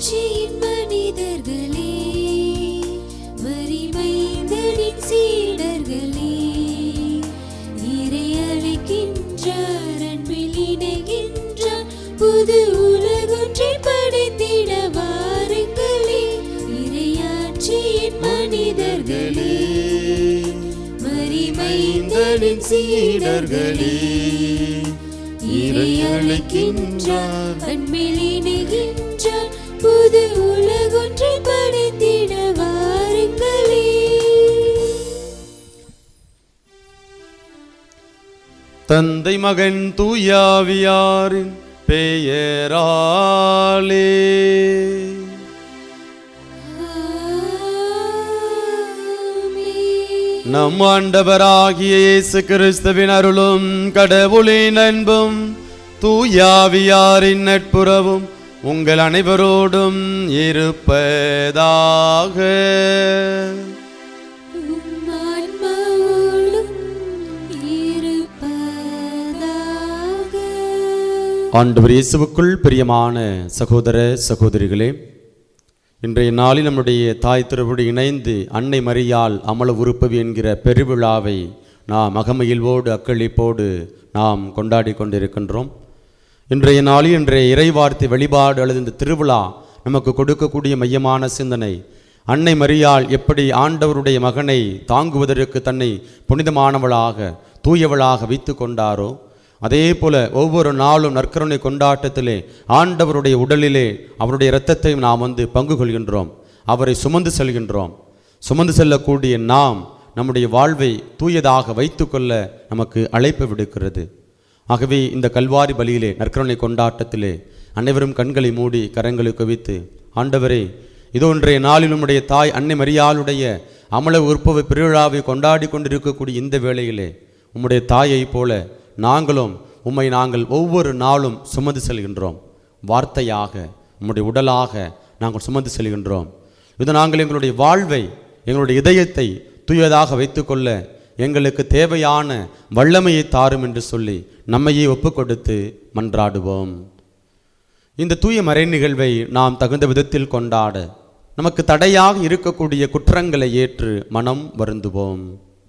இறையாட்சியின் மனிதர்களே மறிமைந்தனின் சீடர்களே இறை அழைக்கின்றார் அன்பில் இணைகின்றார் புது உலகொன்றை படைத்திட வாருங்களே இறையாட்சியின் மனிதர்களே மறிமைந்தனின் சீடர்களே இறை அழைக்கின்றார் அன்பில் இணைகின்றார் புது உலகொன்றை படைத்திட வாருங்களே தந்தை மகன் தூயாவியாரின் பெயராலே ஆமென். நம் ஆண்டவராகிய இயேசு கிறிஸ்துவின் அருளும் கடவுளின் அன்பும் தூயாவியாரின் நட்புறவும் உங்கள் அனைவரோடும் இருப்பதாக உம் ஆன்மாவோடும் இருப்பதாக. ஆண்டவர் இயேசுவுக்குள் பிரியமான சகோதர சகோதரிகளே இன்றைய நாளில் நம்முடைய தாய் திருவோடு இணைந்து அன்னை மரியாள் அமல உறுப்பவி என்கிற பெருவிழாவை நாம் அகமகிழ்வோடு அக்களிப்போடு நாம் கொண்டாடி கொண்டிருக்கின்றோம் இன்றைய நாளில் இன்றைய இறைவார்த்தை வழிபாடு அல்லது இந்த திருவிழா நமக்கு கொடுக்கக்கூடிய மையமான சிந்தனை அன்னை மரியாள் எப்படி ஆண்டவருடைய மகனை தாங்குவதற்கு தன்னை புனிதமானவளாக தூயவளாக வைத்து கொண்டாரோ அதே போல ஒவ்வொரு நாளும் நற்கருணை கொண்டாட்டத்திலே ஆண்டவருடைய உடலிலே அவருடைய இரத்தத்தையும் நாம் வந்து பங்கு கொள்கின்றோம் அவரை சுமந்து செல்கின்றோம் சுமந்து செல்லக்கூடிய நாம் நம்முடைய வாழ்வை தூயதாக வைத்துக்கொள்ள நமக்கு அழைப்பு விடுக்கிறது ஆகவே இந்த கல்வாரி பலியிலே நற்கருணை கொண்டாட்டத்திலே அனைவரும் கண்களை மூடி கரங்களை குவித்து ஆண்டவரே இதோ இன்றைய நாளில் உம்முடைய தாய் அன்னை மரியாளுடைய அமல உற்பவ பெருவிழாவை கொண்டாடி கொண்டிருக்கக்கூடிய இந்த வேளையிலே உம்முடைய தாயைப் போல நாங்களும் உம்மை நாங்கள் ஒவ்வொரு நாளும் சுமந்து செல்கின்றோம் வார்த்தையாக உம்முடைய உடலாக நாங்கள் சுமந்து செல்கின்றோம் இது நாங்கள் எங்களுடைய வாழ்வை எங்களுடைய இதயத்தை தூயதாக வைத்துக்கொள்ள எங்களுக்கு தேவையான வல்லமையை தாரும் என்று சொல்லி நம்மையே ஒப்புக் கொடுத்து மன்றாடுவோம் இந்த தூய மறை நிகழ்வை நாம் தகுந்த விதத்தில் கொண்டாட நமக்கு தடையாக இருக்கக்கூடிய குற்றங்களை ஏற்று மனம் வருந்துவோம்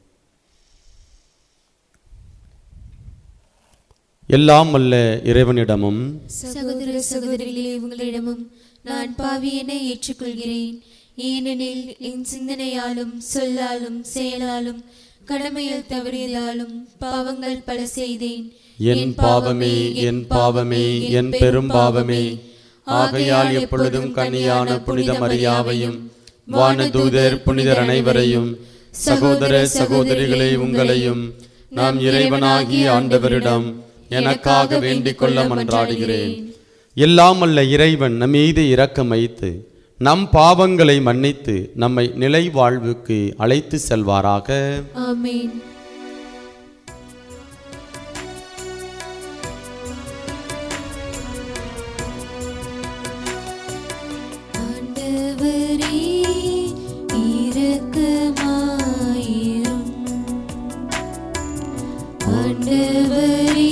எல்லாம் வல்ல இறைவனிடமும் சகோதர சகோதரிகளே உங்களிடமும் நான் பாவியனை ஏற்றுக்கொள்கிறேன் ஏனெனில் என் சிந்தனையாலும் சொல்லாலும் செயலாலும் கடமையில் தவறியதாலும் பாவங்கள் பல செய்தேன் என் பாவமே என் பாவமே என் பெரும் பாவமே ஆகையால் எப்பொழுதும் கன்னியான புனித மரியாவையும் வானதூதர் புனிதர் அனைவரையும் சகோதர சகோதரிகளை உங்களையும் நாம் இறைவனாகிய ஆண்டவரிடம் எனக்காக வேண்டிக் கொள்ள மன்றாடுகிறேன் எல்லாம் அல்ல இறைவன் நம் மீது இரக்கம் வைத்து நம் பாவங்களை மன்னித்து நம்மை நிலை வாழ்வுக்கு அழைத்து செல்வாராக ஆமென் ஆண்டவரே இரக்கமாயிரும் ஆண்டவரே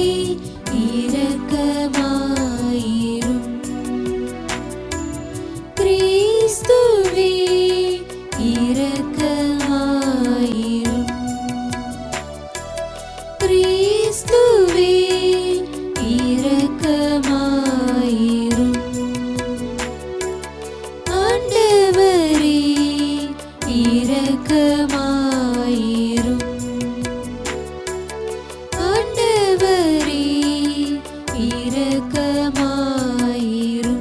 இரக்கமாயிரும் கிறிஸ்துவே இரக்கமாயிரும் கிறிஸ்துவே இரக்கமாயிரும் ஆண்டவரே இரக்கமாயிரும் ஆண்டவரே இரக்கமாயிரும்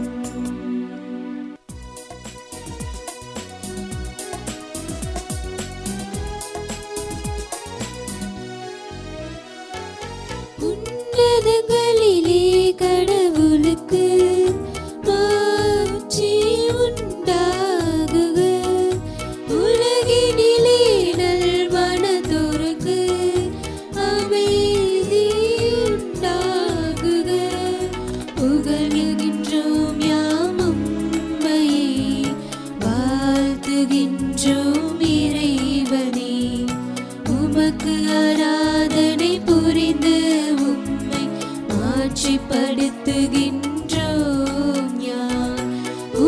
உன்னதங்களிலே கடவுளுக்கு மாட்சி உண்டாகுக உலகினிலே நல்மனதோருக்கு அமைதி உண்டாகுக புகழ்கின்றோம் யாம் உம்மையே வாழ்த்துகின்றோம் இறைவனே உமக்கு ஆராதனை புரிந்து உம்மை மாட்சிப்படுத்துகின்றோம் யான்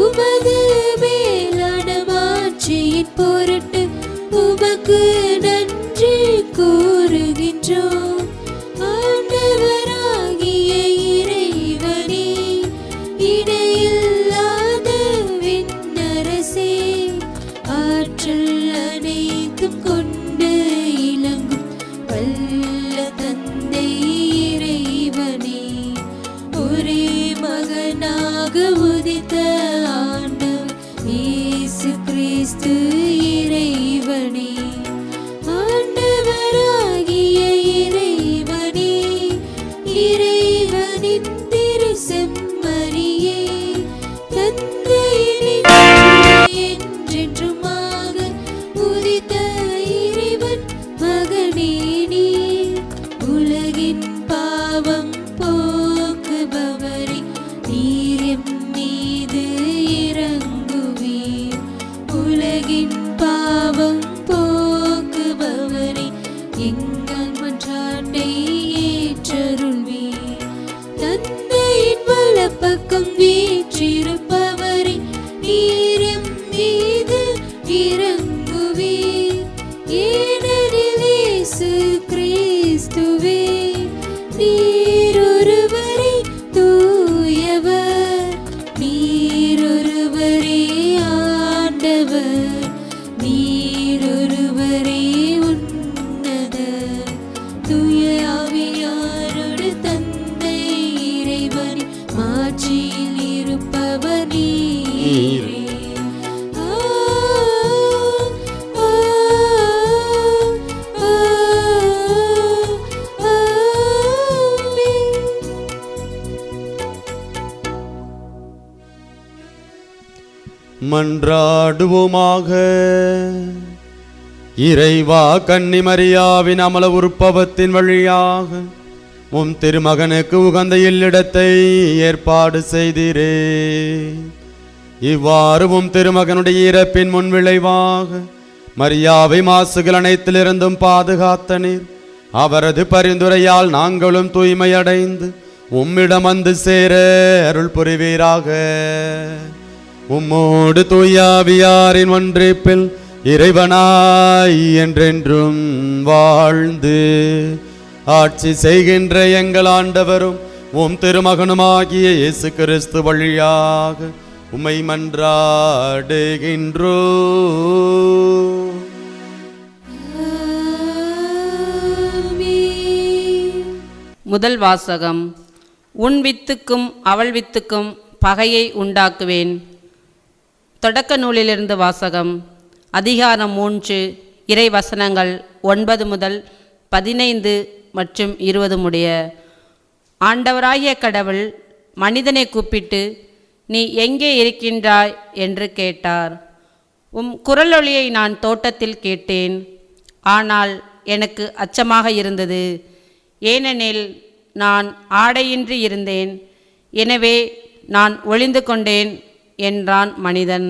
மன்றாடுவோமாக இறைவா கன்னிமரியாவின் அமல உற்பவத்தின் வழியாக உம் திருமகனுக்கு உகந்த இல்லிடத்தை ஏற்பாடு செய்தீரே இவ்வாறு உம் திருமகனுடைய இறப்பின் முன் விளைவாக மரியாவை மாசுகள் அனைத்திலிருந்தும் பாதுகாத்த நீர் அவரது பரிந்துரையால் நாங்களும் தூய்மையடைந்து உம்மிடம் வந்து சேர அருள் புரிவீராக உம்மோடு தூயாவியாரின் ஒன்றிப்பில் இறைவனாய் என்றென்றும் வாழ்ந்து ஆட்சி செய்கின்ற எங்கள் ஆண்டவரும் உம் திருமகனுமாகிய இயேசு கிறிஸ்து வழியாக உம்மை மன்றாடுகின்றோ ஆமென். முதல் வாசகம் உன் வித்துக்கும் அவள் வித்துக்கும் பகையை உண்டாக்குவேன் தொடக்க நூலிலிருந்து வாசகம் அதிகாரம் மூன்று இறை வசனங்கள் ஒன்பது முதல் பதினைந்து மற்றும் இருபது முடிய ஆண்டவராகிய கடவுள் மனிதனை கூப்பிட்டு நீ எங்கே இருக்கின்றாய் என்று கேட்டார் உம் குரலொலியை நான் தோட்டத்தில் கேட்டேன் ஆனால் எனக்கு அச்சமாக இருந்தது ஏனெனில் நான் ஆடையின்றி இருந்தேன் எனவே நான் ஒளிந்து கொண்டேன் என்றான் மனிதன்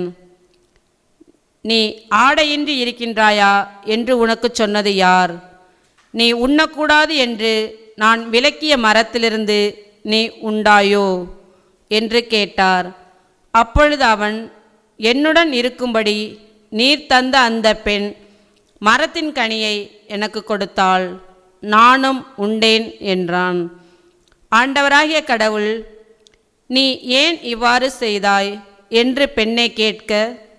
நீ ஆடையின்றி இருக்கின்றாயா என்று உனக்கு சொன்னது யார் நீ உண்ணக்கூடாது என்று நான் விலக்கிய மரத்திலிருந்து நீ உண்டாயோ என்று கேட்டார் அப்பொழுது அவன் என்னுடன் இருக்கும்படி நீர் தந்த அந்த பெண் மரத்தின் கனியை எனக்கு கொடுத்தாள் நானும் உண்டேன் என்றான் ஆண்டவராகிய கடவுள் நீ ஏன் இவ்வாறு செய்தாய் என்று பெண்ணை கேட்க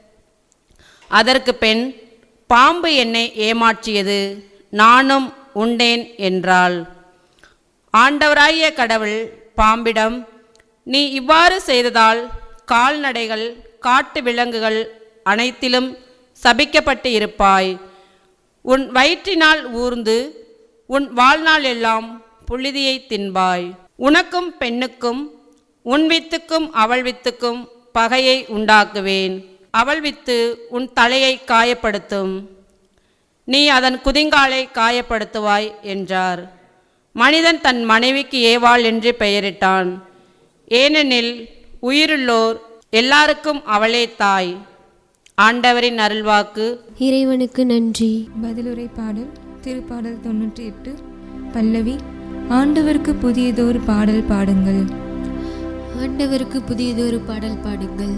அதற்கு பெண் பாம்பு என்னை ஏமாற்றியது நானும் உண்டேன் என்றாள் ஆண்டவராகிய கடவுள் பாம்பிடம் நீ இவ்வாறு செய்ததால் கால்நடைகள் காட்டு விலங்குகள் அனைத்திலும் சபிக்கப்பட்டு இருப்பாய் உன் வயிற்றினால் ஊர்ந்து உன் வாழ்நாள் எல்லாம் புழுதியை தின்பாய் உனக்கும் பெண்ணுக்கும் உன் வித்துக்கும் அவள் வித்துக்கும் பகையை உண்டாக்குவேன் அவள் வித்து உன் தலையை காயப்படுத்தும் நீ அதன் குதிங்காலை காயப்படுத்துவாய் என்றார் மனிதன் தன் மனைவிக்கு ஏவாள் என்று பெயரிட்டான் ஏனெனில் உயிருள்ளோர் எல்லாருக்கும் அவளே தாய் ஆண்டவரின் அருள்வாக்கு இறைவனுக்கு நன்றி பதிலுரை பாடல் திருப்பாடல் தொண்ணூற்றி எட்டு பல்லவி ஆண்டவருக்கு புதியதொரு பாடல் பாடுங்கள் ஆண்டவருக்கு புதியதொரு பாடல் பாடுங்கள்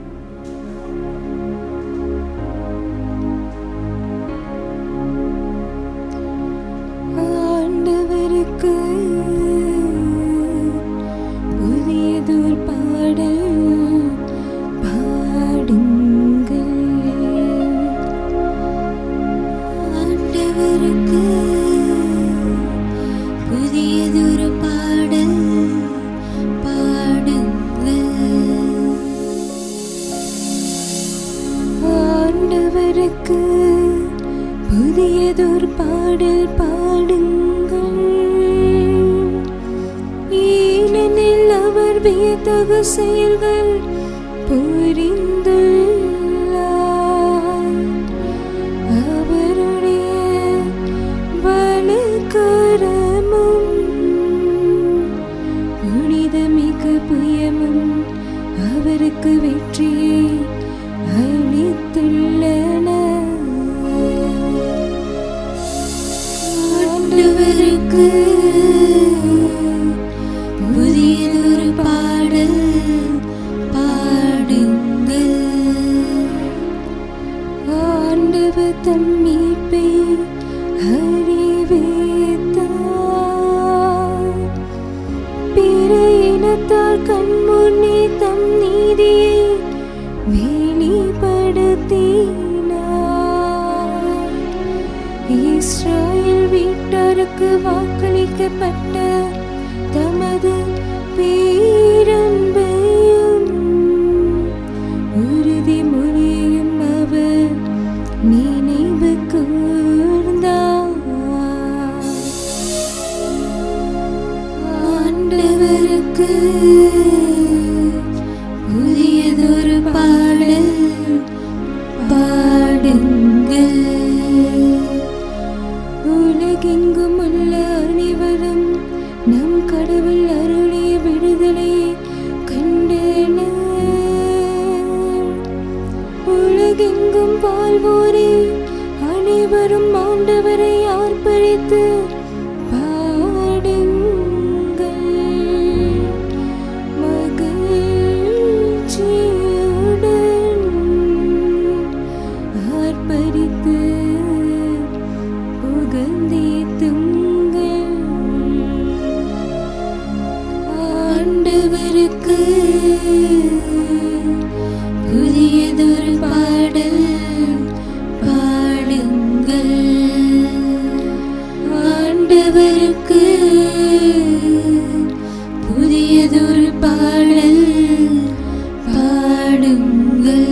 ஆண்டவருக்கு புதியதொரு பாடல் பாடுங்கள் ஆண்டவருக்கு புதியதொரு பாடல் பாடுங்கள் ஆண்டவருக்கு புதியதொரு பாடல் பாடுங்கள் ஏனெனில் அவர் வியத்தகு செயல்கள் புரிந்துள்ளார் அவருடைய வலுக்கரமும் புனிதமிகு புயமும் அவருக்கு வெற்றியை அளித்துள்ளன ஆண்டவருக்கு புதியதொரு பாடல் பாடுங்கள் ஆண்டவர் தம் மீட்பை அறிவித்தார் பிற இனத்தார் கண்முன்னே தம் நீதியை வெளிப்படுத்தினார் இஸ்ராயேல் வீட்டாருக்கு வாக்களிக்கப்பட்ட தமது பேரன்பையும் உறுதிமொழியும் அவர் நினைவு கூர்ந்தார் ஆண்டவருக்கு புதியதொரு பாடல் உலகெங்கும் உள்ள அனைவரும் நம் கடவுள் அருளிய விடுதலையை கண்டனர் உலகெங்கும் வாழ்வோரே அனைவரும் ஆண்டவரை ஆர்ப்பரித்து பாடுங்கள் மகிழ்ச்சியுடன் ஆர்ப்பரித்து புகழ்ந்தேத்துங்கள் ஆண்டவருக்கு புதியதொரு பாடல் பாடுங்கள் ஆண்டவருக்கு புதியதொரு பாடல் பாடுங்கள்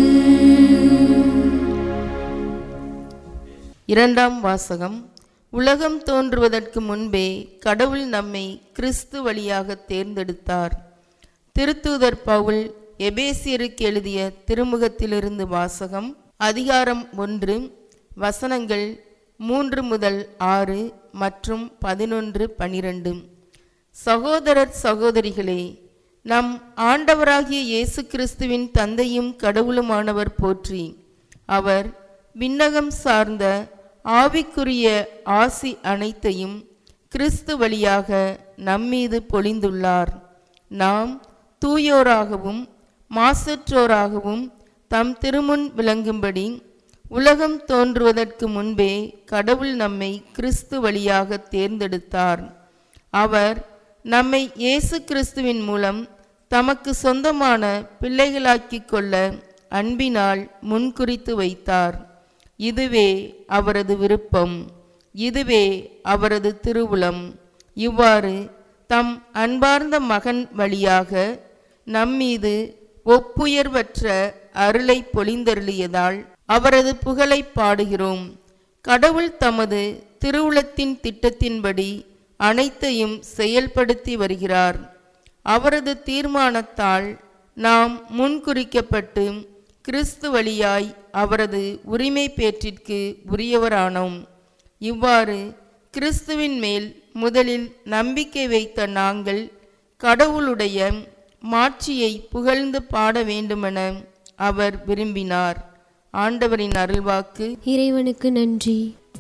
இரண்டாம் வாசகம் உலகம் தோன்றுவதற்கு முன்பே கடவுள் நம்மை கிறிஸ்து வழியாக தேர்ந்தெடுத்தார் திருத்தூதர் பவுல் எபேசியருக்கு எழுதிய திருமுகத்திலிருந்து வாசகம் அதிகாரம் ஒன்று வசனங்கள் மூன்று முதல் ஆறு மற்றும் பதினொன்று பனிரெண்டு சகோதரர் சகோதரிகளே நம் ஆண்டவராகிய இயேசு கிறிஸ்துவின் தந்தையும் கடவுளுமானவர் போற்றி அவர் விண்ணகம் சார்ந்த ஆவிக்குரிய ஆசி அனைத்தையும் கிறிஸ்து வழியாக நம்மீது பொழிந்துள்ளார் நாம் தூயோராகவும் மாசற்றோராகவும் தம் திருமுன் விளங்கும்படி உலகம் தோன்றுவதற்கு முன்பே கடவுள் நம்மை கிறிஸ்து வழியாக தேர்ந்தெடுத்தார் அவர் நம்மை இயேசு கிறிஸ்துவின் மூலம் தமக்கு சொந்தமான பிள்ளைகளாக்கிக் கொள்ள அன்பினால் முன்குறித்து வைத்தார் இதுவே அவரது விருப்பம் இதுவே அவரது திருவுளம் இவ்வாறு தம் அன்பார்ந்த மகன் வழியாக நம்மீது ஒப்புயர்வற்ற அருளை பொழிந்தருளியதால் அவரது புகழை பாடுகிறோம் கடவுள் தமது திருவுளத்தின் திட்டத்தின்படி அனைத்தையும் செயல்படுத்தி வருகிறார் அவரது தீர்மானத்தால் நாம் முன்குறிக்கப்பட்டு கிறிஸ்து வழியாய் அவரது உரிமை பேற்றிற்கு உரியவரானோம் இவ்வாறு கிறிஸ்துவின் மேல் முதலில் நம்பிக்கை வைத்த நாங்கள் கடவுளுடைய மாட்சியை புகழ்ந்து பாட வேண்டுமென அவர் விரும்பினார் ஆண்டவரின் அருள்வாக்கு இறைவனுக்கு நன்றி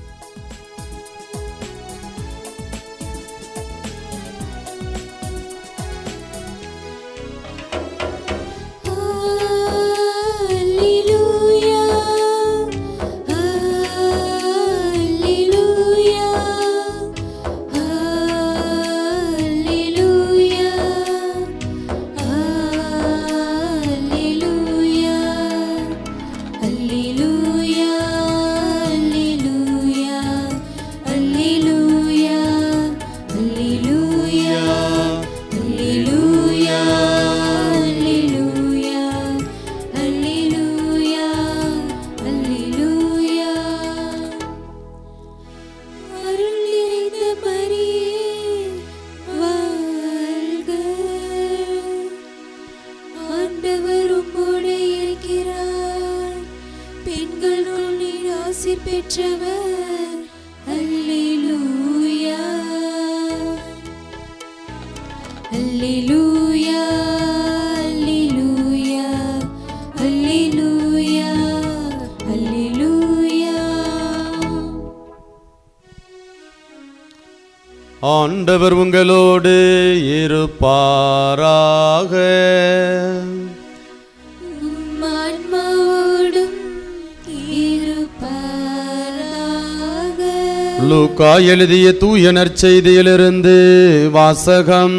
Alleluia, Alleluia, Alleluia, Alleluia, Alleluia, Alleluia, Alleluia, Alleluia, Alleluia, Alleluia, Alleluia, Alleluia. அருள் நிறைந்த மரியே வாழ்க ஆண்டவர் உம்மோடு இருக்கிறார் பெண்களுள் நீர் ஆசீர் பெற்றவர் அல்லேலூயா அல்லேலூயா அல்லேலூயா அல்லேலூயா அல்லேலூயா ஆண்டவர் உங்களோடு இருப்பாராக உம் ஆன்மாவோடும் இருப்பாராக. லூக்கா எழுதிய தூய நற்செய்தியிலிருந்து வாசகம்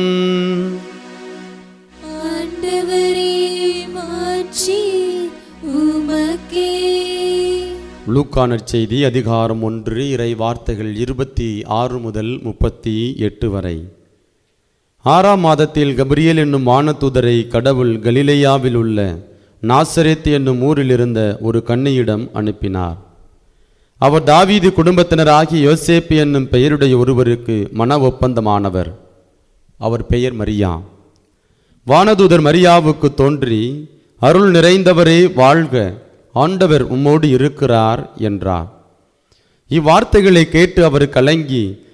ஆண்டவரே மாட்சி உமக்கே லூக்கா நற்செய்தி அதிகாரம் ஒன்று இறை வார்த்தைகள் இருபத்தி ஆறு முதல் முப்பத்தி எட்டு வரை ஆறாம் மாதத்தில் கபிரியேல் என்னும் வானதூதரை கடவுள் கலிலேயாவில் உள்ள நாசரேத் என்னும் ஊரில் இருந்த ஒரு கன்னியிடம் அனுப்பினார் அவர் தாவீது குடும்பத்தினராகிய யோசேப்பு என்னும் பெயருடைய ஒருவருக்கு மன ஒப்பந்தமானவர் அவர் பெயர் மரியா வானதூதர் மரியாவுக்கு தோன்றி அருள் நிறைந்தவரே வாழ்க ஆண்டவர் உம்மோடு இருக்கிறார் என்றார் இவ்வார்த்தைகளை கேட்டு அவர் கலங்கி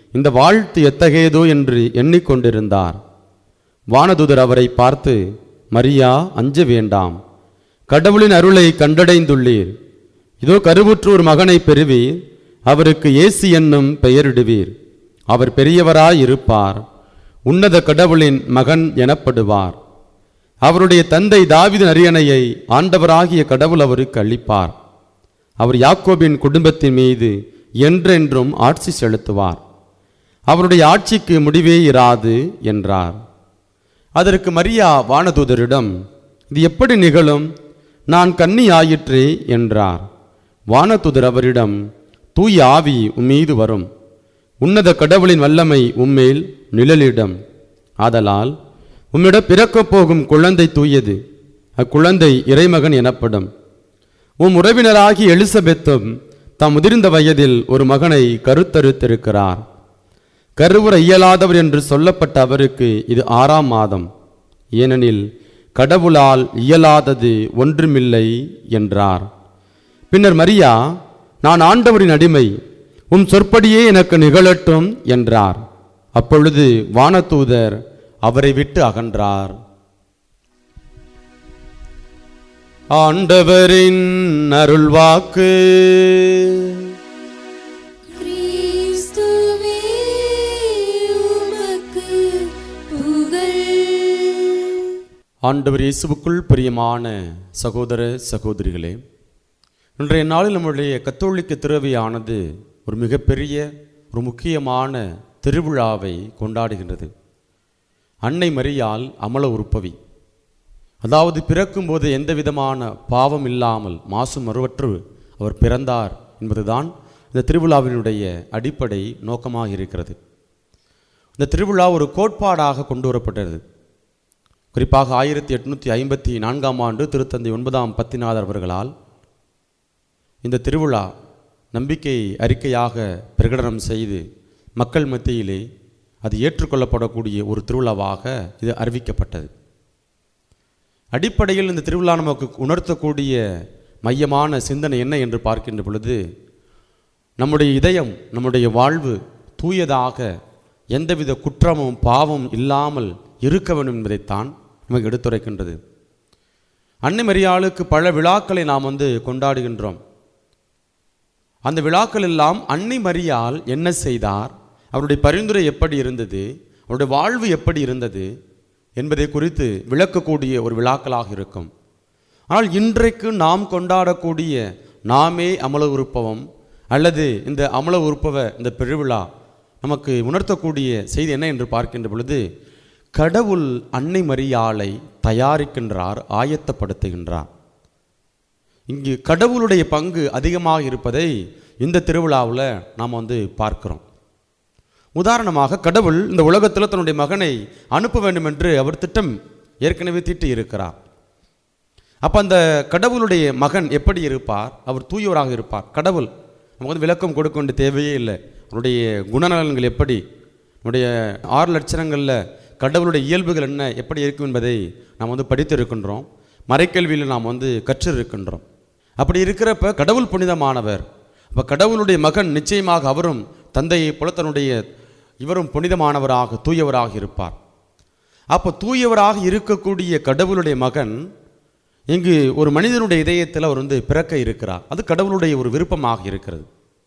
இந்த வாழ்த்து எத்தகையதோ என்று எண்ணிக்கொண்டிருந்தார் வானதுதர் அவரை பார்த்து மரியா அஞ்ச வேண்டாம் கடவுளின் அருளை கண்டடைந்துள்ளீர் இதோ கருவுற்று ஒரு மகனை பெறுவீர் அவருக்கு இயேசு என்னும் பெயரிடுவீர் அவர் பெரியவராய் இருப்பார் உன்னத கடவுளின் மகன் எனப்படுவார் அவருடைய தந்தை தாவீதின் அரியணையை ஆண்டவராகிய கடவுள் அவருக்கு அளிப்பார் அவர் யாக்கோபின் குடும்பத்தின் மீது என்றென்றும் ஆட்சி செலுத்துவார் அவருடைய ஆட்சிக்கு முடிவே இராது என்றார் அதற்கு மரியா வானதூதரிடம் இது எப்படி நிகழும் நான் கன்னி ஆயிற்றே என்றார் வானதூதர் அவரிடம் தூய ஆவி உம்மீது வரும் உன்னத கடவுளின் வல்லமை உம்மேல் நிழலிடம் ஆதலால் உம்மிடம் பிறக்கப் போகும் குழந்தை தூயது அக்குழந்தை இறைமகன் எனப்படும் உம் உறவினராகி எலிசபெத்தும் தாம் முதிர்ந்த வயதில் ஒரு மகனை கருத்தறுத்திருக்கிறார் கருவுற இயலாதவர் என்று சொல்லப்பட்ட அவருக்கு இது ஆறாம் மாதம் ஏனெனில் கடவுளால் இயலாதது ஒன்றுமில்லை என்றார் பின்னர் மரியா நான் ஆண்டவரின் அடிமை உம் சொற்படியே எனக்கு நிகழட்டும் என்றார் அப்பொழுது வானதூதர் அவரை விட்டு அகன்றார் ஆண்டவரின் அருள்வாக்கு கிறிஸ்துவே உமக்கு புகழ் ஆண்டவர் இயேசுவுக்குள் பிரியமான சகோதர சகோதரிகளே இன்றைய நாளில் நம்முடைய கத்தோலிக்க துறவியானது ஒரு மிகப்பெரிய ஒரு முக்கியமான திருவிழாவை கொண்டாடுகின்றது அன்னை மரியால் அமல உருப்பவி அதாவது பிறக்கும்போது எந்த விதமான பாவம் இல்லாமல் மாசு மறுவற்று அவர் பிறந்தார் என்பதுதான் இந்த திருவிழாவினுடைய அடிப்படை நோக்கமாக இருக்கிறது இந்த திருவிழா ஒரு கோட்பாடாக கொண்டு வரப்பட்டது குறிப்பாக ஆயிரத்தி எட்நூற்றி ஐம்பத்தி நான்காம் ஆண்டு திருத்தந்தை ஒன்பதாம் பத்திநாதர் அவர்களால் இந்த திருவிழா நம்பிக்கை அறிக்கையாக பிரகடனம் செய்து மக்கள் மத்தியிலே அது ஏற்றுக்கொள்ளப்படக்கூடிய ஒரு திருவிழாவாக இது அறிவிக்கப்பட்டது அடிப்படையில் இந்த திருவிழா நமக்கு உணர்த்தக்கூடிய மையமான சிந்தனை என்ன என்று பார்க்கின்ற பொழுது நம்முடைய இதயம் நம்முடைய வாழ்வு தூயதாக எந்தவித குற்றமும் பாவம் இல்லாமல் இருக்க வேண்டும் என்பதைத்தான் நமக்கு எடுத்துரைக்கின்றது அன்னை மரியாளுக்கு பல விழாக்களை நாம் வந்து கொண்டாடுகின்றோம் அந்த விழாக்கள் எல்லாம் அன்னை மரியாள் என்ன செய்தார் அவருடைய பரிந்துரை எப்படி இருந்தது அவருடைய வாழ்வு எப்படி இருந்தது என்பதை குறித்து விளக்கக்கூடிய ஒரு விழாக்களாக இருக்கும் ஆனால் இன்றைக்கு நாம் கொண்டாடக்கூடிய நாமே அமல உருப்பவம் அல்லது இந்த அமல உருப்பவ இந்த பெருவிழா நமக்கு உணர்த்தக்கூடிய செய்தி என்ன என்று பார்க்கின்ற பொழுது கடவுள் அன்னை மரியாளை தயாரிக்கின்றார் ஆயத்தப்படுத்துகின்றார் இங்கு கடவுளுடைய பங்கு அதிகமாக இருப்பதை இந்த திருவிழாவில் நாம் வந்து பார்க்கிறோம் உதாரணமாக கடவுள் இந்த உலகத்தில் தன்னுடைய மகனை அனுப்ப வேண்டும் என்று அவர் திட்டம் ஏற்கனவே தீட்டி இருக்கிறார் அப்போ அந்த கடவுளுடைய மகன் எப்படி இருப்பார் அவர் தூயோராக இருப்பார் கடவுள் நமக்கு வந்து விளக்கம் கொடுக்க வேண்டிய தேவையே இல்லை அவருடைய குணநலன்கள் எப்படி நம்முடைய ஆறு லட்சணங்களில் கடவுளுடைய இயல்புகள் என்ன எப்படி இருக்கும் என்பதை நாம் வந்து படித்து இருக்கின்றோம் மறைக்கல்வியில் நாம் வந்து கற்று இருக்கின்றோம் அப்படி இருக்கிறப்ப கடவுள் புனிதமானவர் அப்போ கடவுளுடைய மகன் நிச்சயமாக அவரும் தந்தையை போல தன்னுடைய இவரும் புனிதமானவராக தூயவராக இருப்பார் அப்போ தூயவராக இருக்கக்கூடிய கடவுளுடைய மகன் இங்கு ஒரு மனிதனுடைய இதயத்தில் அவர் வந்து பிறக்க இருக்கிறார் அது கடவுளுடைய ஒரு விருப்பமாக இருக்கிறது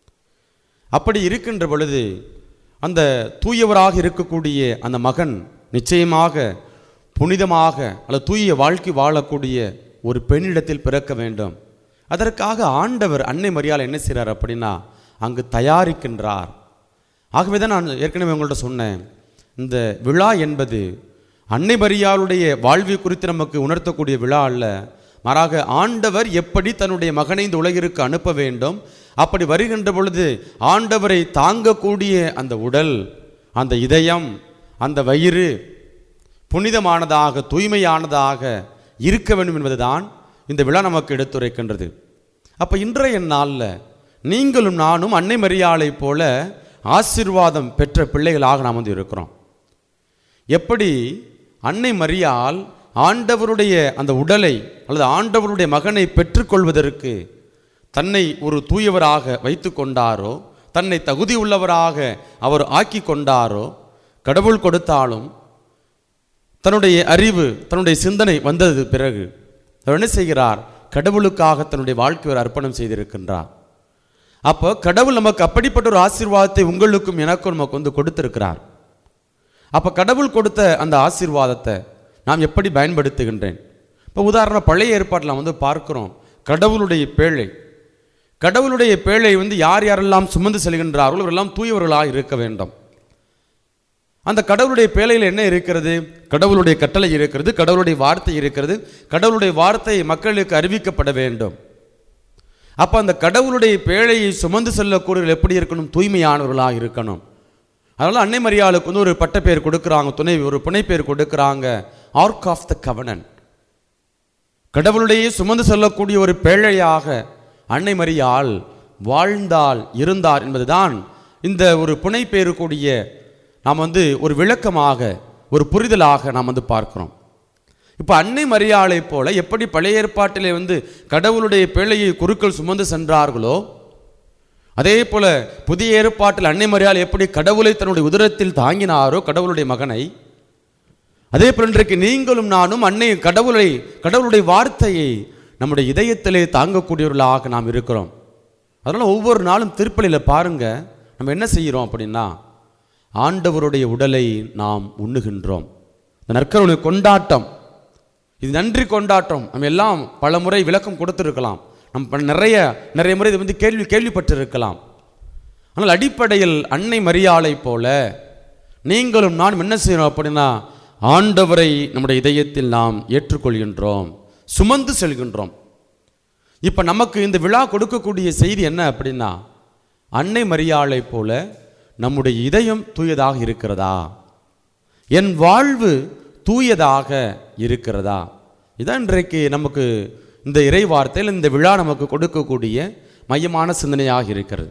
அப்படி இருக்கின்ற பொழுது அந்த தூயவராக இருக்கக்கூடிய அந்த மகன் நிச்சயமாக புனிதமாக அல்லது தூய வாழ்க்கை வாழக்கூடிய ஒரு பெண்ணிடத்தில் பிறக்க வேண்டும் அதற்காக ஆண்டவர் அன்னை மரியாதை என்ன செய்கிறார் அப்படின்னா அங்கு தயாரிக்கின்றார் ஆகவே தான் நான் ஏற்கனவே உங்கள்ட்ட சொன்னேன் இந்த விழா என்பது அன்னை மரியாளுடைய வாழ்வை குறித்து நமக்கு உணர்த்தக்கூடிய விழா அல்ல மாறாக ஆண்டவர் எப்படி தன்னுடைய மகனை இந்த உலகிற்கு அனுப்ப வேண்டும் அப்படி வருகின்ற பொழுது ஆண்டவரை தாங்கக்கூடிய அந்த உடல் அந்த இதயம் அந்த வயிறு புனிதமானதாக தூய்மையானதாக இருக்க வேண்டும் என்பதுதான் இந்த விழா நமக்கு எடுத்துரைக்கின்றது அப்போ இன்றைய நாளில் நீங்களும் நானும் அன்னை மரியாளை போல ஆசீர்வாதம் பெற்ற பிள்ளைகளாக நாம் வந்து இருக்கிறோம் எப்படி அன்னை மரியாள் ஆண்டவருடைய அந்த உடலை அல்லது ஆண்டவருடைய மகனை பெற்றுக்கொள்வதற்கு தன்னை ஒரு தூயவராக வைத்து கொண்டாரோ தன்னை தகுதி உள்ளவராக அவர் ஆக்கி கொண்டாரோ கடவுள் கொடுத்தாலும் தன்னுடைய அறிவு தன்னுடைய சிந்தனை வந்தது பிறகு அவர் என்ன செய்கிறார் கடவுளுக்காக தன்னுடைய வாழ்க்கையை அர்ப்பணம் செய்திருக்கின்றார் அப்போ கடவுள் நமக்கு அப்படிப்பட்ட ஒரு ஆசீர்வாதத்தை உங்களுக்கும் எனக்கும் நமக்கு வந்து கொடுத்திருக்கிறார் அப்போ கடவுள் கொடுத்த அந்த ஆசீர்வாதத்தை நாம் எப்படி பயன்படுத்துகின்றேன் இப்போ உதாரணம் பழைய ஏற்பாட்டில் வந்து பார்க்கிறோம் கடவுளுடைய பேழை கடவுளுடைய பேழை வந்து யார் யாரெல்லாம் சுமந்து செல்கின்றார்களோ அவரெல்லாம் தூயவர்களாக இருக்க வேண்டும் அந்த கடவுளுடைய பேழையில் என்ன இருக்கிறது கடவுளுடைய கட்டளை இருக்கிறது கடவுளுடைய வார்த்தை இருக்கிறது கடவுளுடைய வார்த்தை மக்களுக்கு அறிவிக்கப்பட வேண்டும் அப்போ அந்த கடவுளுடைய பேழையை சுமந்து செல்லக்கூடியவர்கள் எப்படி இருக்கணும் தூய்மையானவர்களாக இருக்கணும் அதனால அன்னை மரியாளுக்கு வந்து ஒரு பட்டப்பேர் கொடுக்குறாங்க துணை ஒரு புனைப்பேர் கொடுக்குறாங்க ஆர்க் ஆஃப் த கவனன் கடவுளுடைய சுமந்து செல்லக்கூடிய ஒரு பேழையாக அன்னை மரியாள் வாழ்ந்தால் இருந்தார் என்பதுதான் இந்த ஒரு புனைப்பேருக்கூடிய நாம் வந்து ஒரு விளக்கமாக ஒரு புரிதலாக நாம் வந்து பார்க்கிறோம் இப்போ அன்னை மரியாளை போல எப்படி பழைய ஏற்பாட்டிலே வந்து கடவுளுடைய பேழையை குருக்கள் சுமந்து சென்றார்களோ அதே போல புதிய ஏற்பாட்டில் அன்னை மரியாள் எப்படி கடவுளை தன்னுடைய உதரத்தில் தாங்கினாரோ கடவுளுடைய மகனை அதே போல இன்றைக்கு நீங்களும் நானும் அன்னை கடவுளை கடவுளுடைய வார்த்தையை நம்முடைய இதயத்திலே தாங்கக்கூடியவர்களாக நாம் இருக்கிறோம் அதனால் ஒவ்வொரு நாளும் திருப்பலியில் பாருங்க நம்ம என்ன செய்கிறோம் அப்படின்னா ஆண்டவருடைய உடலை நாம் உண்ணுகின்றோம் இந்த நற்கருணை கொண்டாட்டம் இது நன்றி கொண்டாட்டம் நம்ம எல்லாம் பல முறை விளக்கம் கொடுத்துருக்கலாம் நம்ம ப- நிறைய நிறைய முறை இது வந்து கேள்வி கேள்விப்பட்டிருக்கலாம் ஆனால் அடிப்படையில் அன்னை மரியாளை போல நீங்களும் நானும் என்ன செய்யணும் அப்படின்னா ஆண்டவரை நம்முடைய இதயத்தில் நாம் ஏற்றுக்கொள்கின்றோம் சுமந்து செல்கின்றோம் இப்போ நமக்கு இந்த விழா கொடுக்கக்கூடிய செய்தி என்ன அப்படின்னா அன்னை மரியாளை போல நம்முடைய இதயம் தூயதாக இருக்கிறதா என் வாழ்வு தூயதாக இருக்கிறதா இதான் இன்றைக்கு நமக்கு இந்த இறை வார்த்தையில் இந்த விழா நமக்கு கொடுக்கக்கூடிய மையமான சிந்தனையாக இருக்கிறது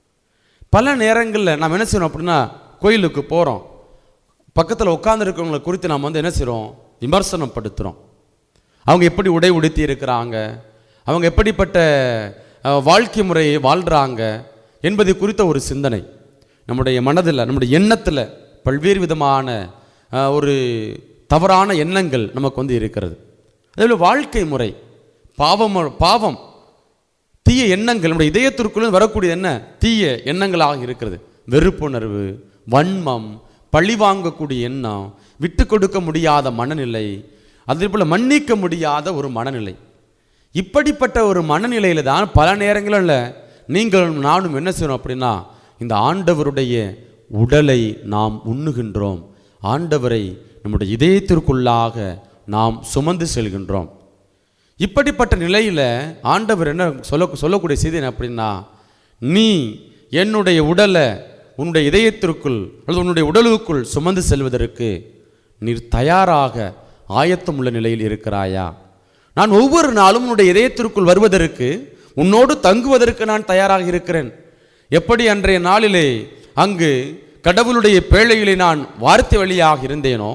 பல நேரங்களில் நாம் என்ன செய்யணும் அப்படின்னா கோயிலுக்கு போகிறோம் பக்கத்தில் உட்காந்துருக்கவங்களை குறித்து நாம் வந்து என்ன செய்கிறோம் விமர்சனம் படுத்துகிறோம் அவங்க எப்படி உடை உடுத்தி இருக்கிறாங்க அவங்க எப்படிப்பட்ட அஹ், வாழ்க்கை முறையை வாழ்கிறாங்க என்பது குறித்த ஒரு சிந்தனை நம்முடைய மனதில் நம்முடைய எண்ணத்தில் பல்வேறு விதமான அஹ், ஒரு தவறான எண்ணங்கள் நமக்கு வந்து இருக்கிறது அதேபோல் வாழ்க்கை முறை பாவம் பாவம் தீய எண்ணங்கள் நம்முடைய இதயத்திற்குள்ள வரக்கூடிய என்ன தீய எண்ணங்களாக இருக்கிறது வெறுப்புணர்வு வன்மம் பழி வாங்கக்கூடிய எண்ணம் விட்டு கொடுக்க முடியாத மனநிலை அதே போல் மன்னிக்க முடியாத ஒரு மனநிலை இப்படிப்பட்ட ஒரு மனநிலையில தான் பல நேரங்களில் நீங்களும் நானும் என்ன செய்யணும் அப்படின்னா இந்த ஆண்டவருடைய உடலை நாம் உண்ணுகின்றோம் ஆண்டவரை நம்முடைய இதயத்திற்குள்ளாக நாம் சுமந்து செல்கின்றோம் இப்படிப்பட்ட நிலையில் ஆண்டவர் என்ன சொல்ல சொல்லக்கூடிய செய்தி என்ன அப்படின்னா நீ என்னுடைய உடலை உன்னுடைய இதயத்திற்குள் அல்லது உன்னுடைய உடலுக்குள் சுமந்து செல்வதற்கு நீர் தயாராக ஆயத்தம் உள்ள நிலையில் இருக்கிறாயா நான் ஒவ்வொரு நாளும் உன்னுடைய இதயத்திற்குள் வருவதற்கு உன்னோடு தங்குவதற்கு நான் தயாராக இருக்கிறேன் எப்படி அன்றைய நாளிலே அங்கு கடவுளுடைய பேழையிலே நான் வார்த்தை வழியாக இருந்தேனோ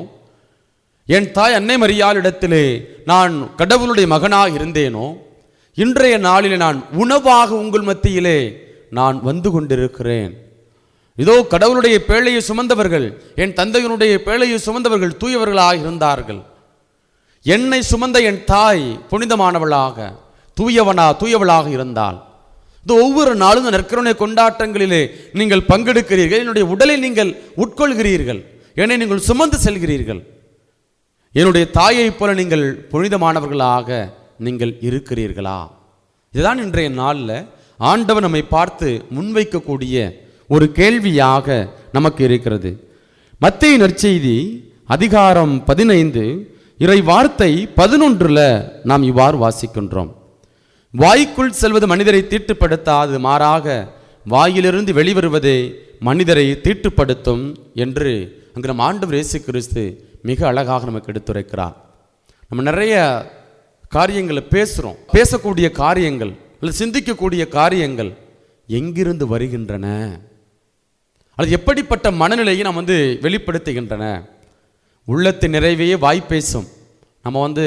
என் தாய் அன்னை மரியாளிடத்திலே நான் கடவுளுடைய மகனாக இருந்தேனோ இன்றைய நாளிலே நான் உணவாக உங்கள் மத்தியிலே நான் வந்து கொண்டிருக்கிறேன் இதோ கடவுளுடைய பேழையை சுமந்தவர்கள் என் தந்தையினுடைய பேழையை சுமந்தவர்கள் தூயவர்களாக இருந்தார்கள் என்னை சுமந்த என் தாய் புனிதமானவளாக தூயவனா தூயவளாக இருந்தாள் இது ஒவ்வொரு நாளும் இந்த நற்கருணை கொண்டாட்டங்களிலே நீங்கள் பங்கெடுக்கிறீர்கள் என்னுடைய உடலை நீங்கள் உட்கொள்கிறீர்கள் என்னை நீங்கள் சுமந்து செல்கிறீர்கள் என்னுடைய தாயைப் போல நீங்கள் புனிதமானவர்களாக நீங்கள் இருக்கிறீர்களா இதுதான் இன்றைய நாளில் ஆண்டவர் நம்மை பார்த்து முன்வைக்கக்கூடிய ஒரு கேள்வியாக நமக்கு இருக்கிறது மத்திய நற்செய்தி அதிகாரம் பதினைந்து இறை வார்த்தை பதினொன்றில் நாம் இவ்வாறு வாசிக்கின்றோம் வாய்க்குள் செல்வது மனிதரை தீட்டுப்படுத்தாது மாறாக வாயிலிருந்து வெளிவருவதே மனிதரை தீட்டுப்படுத்தும் என்று அங்கு நம் ஆண்டவர் இயேசு கிறிஸ்து மிக அழகாக நமக்கு எடுத்துரைக்கிறார் நம்ம நிறைய காரியங்களை பேசுகிறோம் பேசக்கூடிய காரியங்கள் அல்லது சிந்திக்கக்கூடிய காரியங்கள் எங்கிருந்து வருகின்றன அல்லது எப்படிப்பட்ட மனநிலையை நாம் வந்து வெளிப்படுத்துகின்றன உள்ளத்தின் நிறைவையே வாய் பேசும் நம்ம வந்து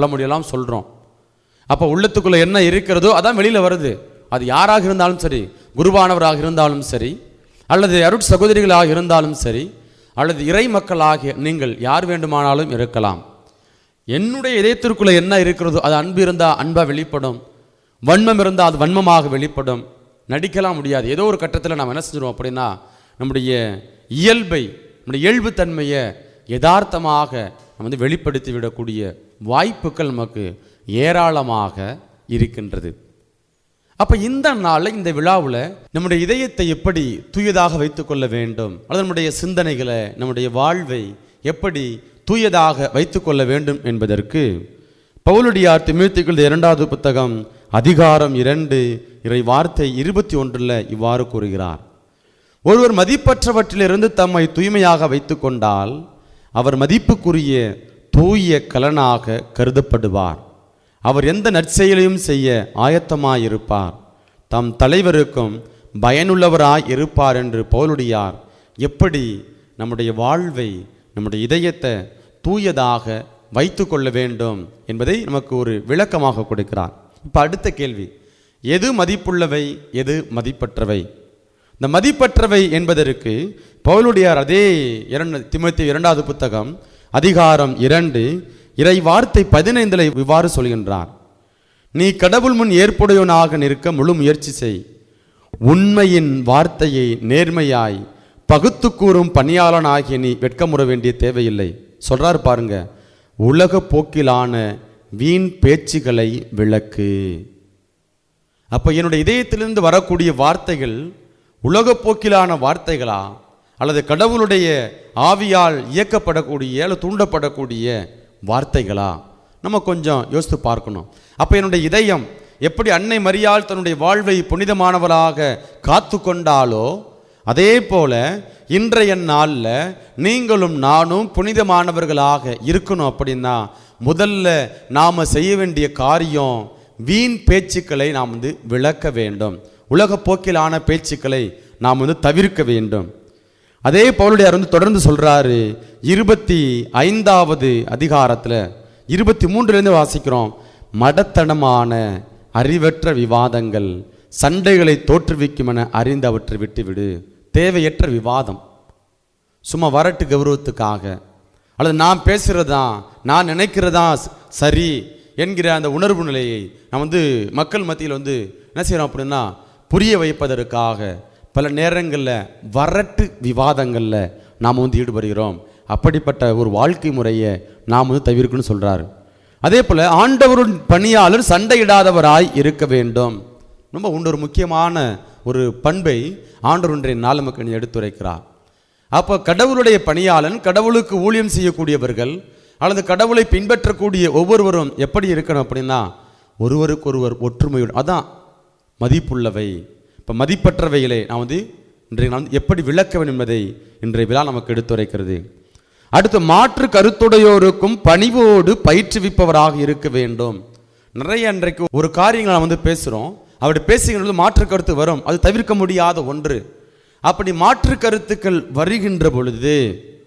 பழமொழியெல்லாம் சொல்கிறோம் அப்போ உள்ளத்துக்குள்ளே என்ன இருக்கிறதோ அதான் வெளியில் வருது அது யாராக இருந்தாலும் சரி குருவானவராக இருந்தாலும் சரி அல்லது அருட் சகோதரிகளாக இருந்தாலும் சரி அல்லது இறை மக்களாகிய நீங்கள் யார் வேண்டுமானாலும் இருக்கலாம் என்னுடைய இதயத்திற்குள்ள என்ன இருக்கிறதோ அது அன்பு இருந்தால் அன்பாக வெளிப்படும் வன்மம் இருந்தால் அது வன்மமாக வெளிப்படும் நடிக்கலாம் முடியாது ஏதோ ஒரு கட்டத்தில் நாம் என்ன செஞ்சிருவோம் அப்படின்னா நம்முடைய இயல்பை நம்முடைய இயல்புத்தன்மையை யதார்த்தமாக நம்ம வந்து வெளிப்படுத்தி விடக்கூடிய வாய்ப்புகள் நமக்கு ஏராளமாக இருக்கின்றது அப்போ இந்த நாளில் இந்த விழாவில் நம்முடைய இதயத்தை எப்படி தூயதாக வைத்துக்கொள்ள வேண்டும் அல்லது நம்முடைய சிந்தனைகளை நம்முடைய வாழ்வை எப்படி தூயதாக வைத்துக்கொள்ள வேண்டும் என்பதற்கு பவுலடியார் திமிழ்த்திகள் இரண்டாவது புத்தகம் அதிகாரம் இரண்டு இறை வார்த்தை இருபத்தி ஒன்றில் இவ்வாறு கூறுகிறார் ஒருவர் மதிப்பற்றவற்றிலிருந்து தம்மை தூய்மையாக வைத்துக்கொண்டால் அவர் மதிப்புக்குரிய தூய கலனாக கருதப்படுவார் அவர் எந்த நற்செயலையும் செய்ய ஆயத்தமாயிருப்பார் தம் தலைவருக்கும் பயனுள்ளவராய் இருப்பார் என்று பவுலுடையார் எப்படி நம்முடைய வாழ்வை நம்முடைய இதயத்தை தூயதாக வைத்து கொள்ள வேண்டும் என்பதை நமக்கு ஒரு விளக்கமாக கொடுக்கிறார் இப்போ அடுத்த கேள்வி எது மதிப்புள்ளவை எது மதிப்பற்றவை இந்த மதிப்பற்றவை என்பதற்கு பவுலுடையார் அதே இரண்டு திமுத்தி இரண்டாவது புத்தகம் அதிகாரம் இரண்டு இறை வார்த்தை பதினைந்தில் இவ்வாறு சொல்கின்றார் நீ கடவுள் முன் ஏற்புடையவனாக நிற்க முழு முயற்சி செய் உண்மையின் வார்த்தையை நேர்மையாய் பகுத்து கூறும் பணியாளனாகிய நீ வெட்கமுற வேண்டிய தேவையில்லை சொல்றாரு பாருங்க உலக போக்கிலான வீண் பேச்சுகளை விளக்கு அப்போ என்னுடைய இதயத்திலிருந்து வரக்கூடிய வார்த்தைகள் உலகப் போக்கிலான வார்த்தைகளா அல்லது கடவுளுடைய ஆவியால் இயக்கப்படக்கூடிய அல்லது தூண்டப்படக்கூடிய வார்த்தைகளா நம்ம கொஞ்சம் யோசித்து பார்க்கணும் அப்போ என்னுடைய இதயம் எப்படி அன்னை மரியாள் தன்னுடைய வாழ்வை புனிதமானவராக காத்து கொண்டாலோ அதே போல இன்றைய நாளில் நீங்களும் நானும் புனிதமானவர்களாக இருக்கணும் அப்படின்னா முதல்ல நாம் செய்ய வேண்டிய காரியம் வீண் பேச்சுக்களை நாம் வந்து விளக்க வேண்டும் உலக போக்கிலான பேச்சுக்களை நாம் வந்து தவிர்க்க வேண்டும் அதே பவுலுடையார் வந்து தொடர்ந்து சொல்றாரு இருபத்தி ஐந்தாவது அதிகாரத்தில் இருபத்தி மூன்றுலேருந்து வாசிக்கிறோம் மடத்தனமான அறிவற்ற விவாதங்கள் சண்டைகளை தோற்றுவிக்கும் என அறிந்து அவற்றை விட்டுவிடு தேவையற்ற விவாதம் சும்மா வரட்டு கௌரவத்துக்காக அல்லது நான் பேசுகிறதா நான் நினைக்கிறதா ச- சரி என்கிற அந்த உணர்வு நிலையை நான் வந்து மக்கள் மத்தியில் வந்து என்ன செய்கிறோம் அப்படின்னா புரிய வைப்பதற்காக பல நேரங்களில் வரட்டு விவாதங்களில் நாம் வந்து ஈடுபடுகிறோம் அப்படிப்பட்ட ஒரு வாழ்க்கை முறையை நாம் வந்து தவிர்க்கணும்னு சொல்கிறாரு அதே போல் ஆண்டவரின் பணியாளர் சண்டையிடாதவராய் இருக்க வேண்டும் ரொம்ப இன்னொரு முக்கியமான ஒரு பண்பை ஆண்டவர் இன்றைய நாள் நமக்கு எடுத்துரைக்கிறார் அப்போ கடவுளுடைய பணியாளன் கடவுளுக்கு ஊழியம் செய்யக்கூடியவர்கள் அல்லது கடவுளை பின்பற்றக்கூடிய ஒவ்வொருவரும் எப்படி இருக்கணும் அப்படின்னா ஒருவருக்கொருவர் ஒற்றுமையோடு அதான் மதிப்புள்ளவை இப்போ மதிப்பற்றவைகளை நான் வந்து இன்றைய நான் வந்து எப்படி விளக்க வேண்டும் என்பதை இன்றைய விழா நமக்கு எடுத்துரைக்கிறது அடுத்து மாற்று கருத்துடையோருக்கும் பணிவோடு பயிற்றுவிப்பவராக இருக்க வேண்டும் நிறைய இன்றைக்கு ஒரு காரியங்களை நாம் வந்து பேசுகிறோம் அப்படி பேசுகின்ற மாற்று கருத்து வரும் அது தவிர்க்க முடியாத ஒன்று அப்படி மாற்று கருத்துக்கள் வருகின்ற பொழுது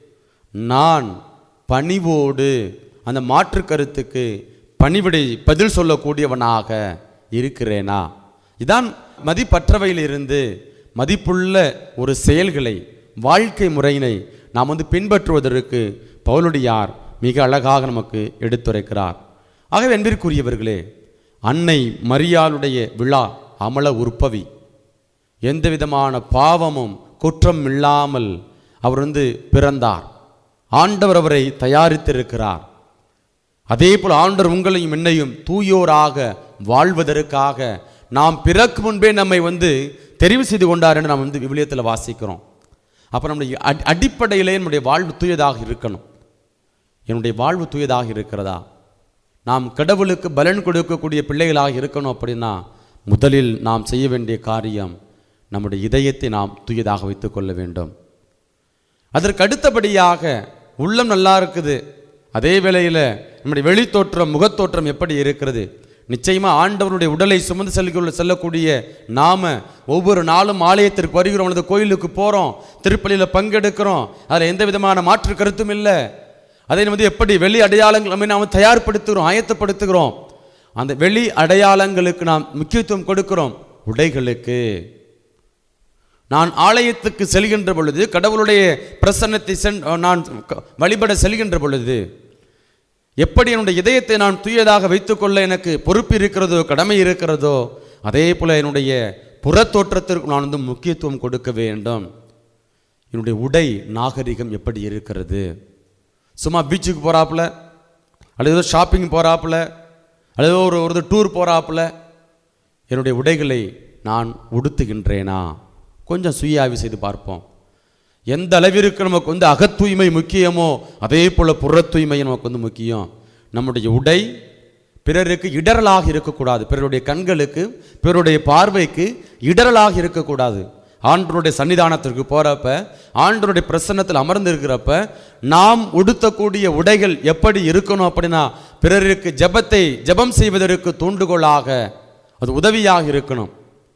நான் பணிவோடு அந்த மாற்று கருத்துக்கு பணிவிடை பதில் சொல்லக்கூடியவனாக இருக்கிறேனா இதான் மதிப்பற்றவையிலிருந்து மதிப்புள்ள ஒரு செயல்களை வாழ்க்கை முறையினை நாம் வந்து பின்பற்றுவதற்கு பவுலுடையார் மிக அழகாக நமக்கு எடுத்துரைக்கிறார் ஆகவே அன்பிற்குரியவர்களே அன்னை மரியாளுடைய விழா அமல உற்பவி எந்த விதமான பாவமும் குற்றம் இல்லாமல் அவர் வந்து பிறந்தார் ஆண்டவர் அவரை தயாரித்திருக்கிறார் அதே போல் ஆண்டவர் உங்களையும் என்னையும் தூயோராக வாழ்வதற்காக நாம் பிறக்கு முன்பே நம்மை வந்து தெரிவு செய்து கொண்டார் என்று நாம் வந்து விவிலியத்தில் வாசிக்கிறோம் அப்போ நம்முடைய அடி- அடிப்படையிலே நம்முடைய வாழ்வு தூயதாக இருக்கணும் என்னுடைய வாழ்வு தூயதாக இருக்கிறதா நாம் கடவுளுக்கு பலன் கொடுக்கக்கூடிய பிள்ளைகளாக இருக்கணும் அப்படின்னா முதலில் நாம் செய்ய வேண்டிய காரியம் நம்முடைய இதயத்தை நாம் தூயதாக வைத்துக் கொள்ள வேண்டும் அதற்கு அடுத்தபடியாக உள்ளம் நல்லா இருக்குது அதே வேளையில் நம்முடைய வெளித்தோற்றம் முகத்தோற்றம் எப்படி இருக்கிறது நிச்சயமா ஆண்டவருடைய உடலை சுமந்து செல்ல செல்லக்கூடிய நாம ஒவ்வொரு நாளும் ஆலயத்திற்கு வருகிறோம் அல்லது கோயிலுக்கு போகிறோம் திருப்பலியில் பங்கெடுக்கிறோம் அதில் எந்த விதமான மாற்று கருத்தும் இல்லை அதை வந்து எப்படி வெளி அடையாளங்கள் நம்ம நாம் தயார்படுத்துகிறோம் ஆயத்தப்படுத்துகிறோம் அந்த வெளி அடையாளங்களுக்கு நாம் முக்கியத்துவம் கொடுக்கிறோம் உடைகளுக்கு நான் ஆலயத்துக்கு செல்கின்ற பொழுது கடவுளுடைய பிரசன்னத்தை சென் நான் க- வழிபட செல்கின்ற பொழுது எப்படி என்னுடைய இதயத்தை நான் தூயதாக வைத்துக்கொள்ள எனக்கு பொறுப்பு இருக்கிறதோ கடமை இருக்கிறதோ அதே போல என்னுடைய புறத்தோற்றத்திற்கு நான் வந்து முக்கியத்துவம் கொடுக்க வேண்டும் என்னுடைய உடை நாகரிகம் எப்படி இருக்கிறது சும்மா பீச்சுக்கு போகிறாப்புல அல்லது ஏதோ ஷாப்பிங் போகிறாப்புல அல்லது ஒரு ஒரு டூர் போகிறாப்புல என்னுடைய உடைகளை நான் உடுத்துகின்றேனா கொஞ்சம் சுய ஆய்வு செய்து பார்ப்போம் எந்த அளவிற்கு நமக்கு வந்து அகத்தூய்மை முக்கியமோ அதே போல் புற தூய்மை நமக்கு வந்து முக்கியம் நம்முடைய உடை பிறருக்கு இடரலாக இருக்கக்கூடாது பிறருடைய கண்களுக்கு பிறருடைய பார்வைக்கு இடரலாக இருக்கக்கூடாது ஆண்டனுடைய சன்னிதானத்திற்கு போகிறப்ப ஆண்டனுடைய பிரசன்னத்தில் அமர்ந்து இருக்கிறப்ப நாம் உடுத்தக்கூடிய உடைகள் எப்படி இருக்கணும் அப்படின்னா பிறருக்கு ஜெபத்தை ஜெபம் செய்வதற்கு தூண்டுகோலாக அது உதவியாக இருக்கணும்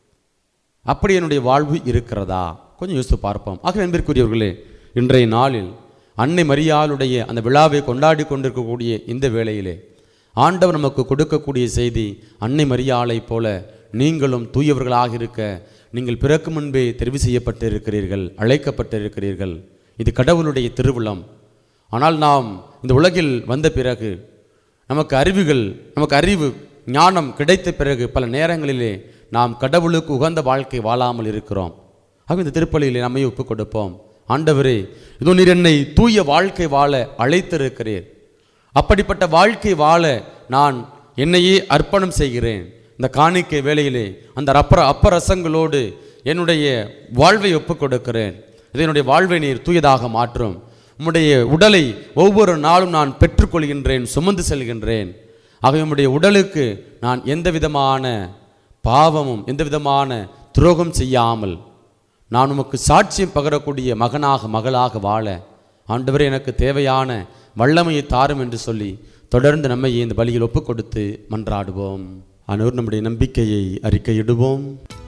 அப்படி என்னுடைய வாழ்வு இருக்கிறதா கொஞ்சம் யோசித்து பார்ப்போம் ஆக அன்பிற்குரியவர்களே இன்றைய நாளில் அன்னை மரியாளுடைய அந்த விழாவை கொண்டாடி கொண்டிருக்கக்கூடிய இந்த வேளையிலே ஆண்டவர் நமக்கு கொடுக்கக்கூடிய செய்தி அன்னை மரியாளைப் போல நீங்களும் தூயவர்களாக இருக்க நீங்கள் பிறக்கு முன்பே தெரிவு செய்யப்பட்டு இருக்கிறீர்கள் அழைக்கப்பட்டு இருக்கிறீர்கள் இது கடவுளுடைய திருவிழம் ஆனால் நாம் இந்த உலகில் வந்த பிறகு நமக்கு அறிவுகள் நமக்கு அறிவு ஞானம் கிடைத்த பிறகு பல நேரங்களிலே நாம் கடவுளுக்கு உகந்த வாழ்க்கை வாழாமல் இருக்கிறோம் ஆக இந்த திருப்பலியிலே நம்மை ஒப்புக் கொடுப்போம் ஆண்டவரே இதோ நீர் என்னை தூய வாழ்க்கை வாழ அழைத்திருக்கிறீர் அப்படிப்பட்ட வாழ்க்கை வாழ நான் என்னையே அர்ப்பணம் செய்கிறேன் இந்த காணிக்கை வேளையிலே அந்த அப்பற அப்பரசங்களோடு என்னுடைய வாழ்வை ஒப்புக் கொடுக்கிறேன் இதை என்னுடைய வாழ்வை நீர் தூயதாக மாற்றும் உம்முடைய உடலை ஒவ்வொரு நாளும் நான் பெற்றுக்கொள்கின்றேன் சுமந்து செல்கின்றேன் ஆகவே உம்முடைய உடலுக்கு நான் எந்த விதமான பாவமும் எந்த விதமான துரோகம் செய்யாமல் நான் உமக்கு சாட்சியம் பகரக்கூடிய மகனாக மகளாக வாழ ஆண்டவரே எனக்கு தேவையான வல்லமையை தாரும் என்று சொல்லி தொடர்ந்து நம்மை இந்த பலியில் ஒப்புக் கொடுத்து மன்றாடுவோம் அனைவரும் நம்முடைய நம்பிக்கையை அறிக்கையிடுவோம்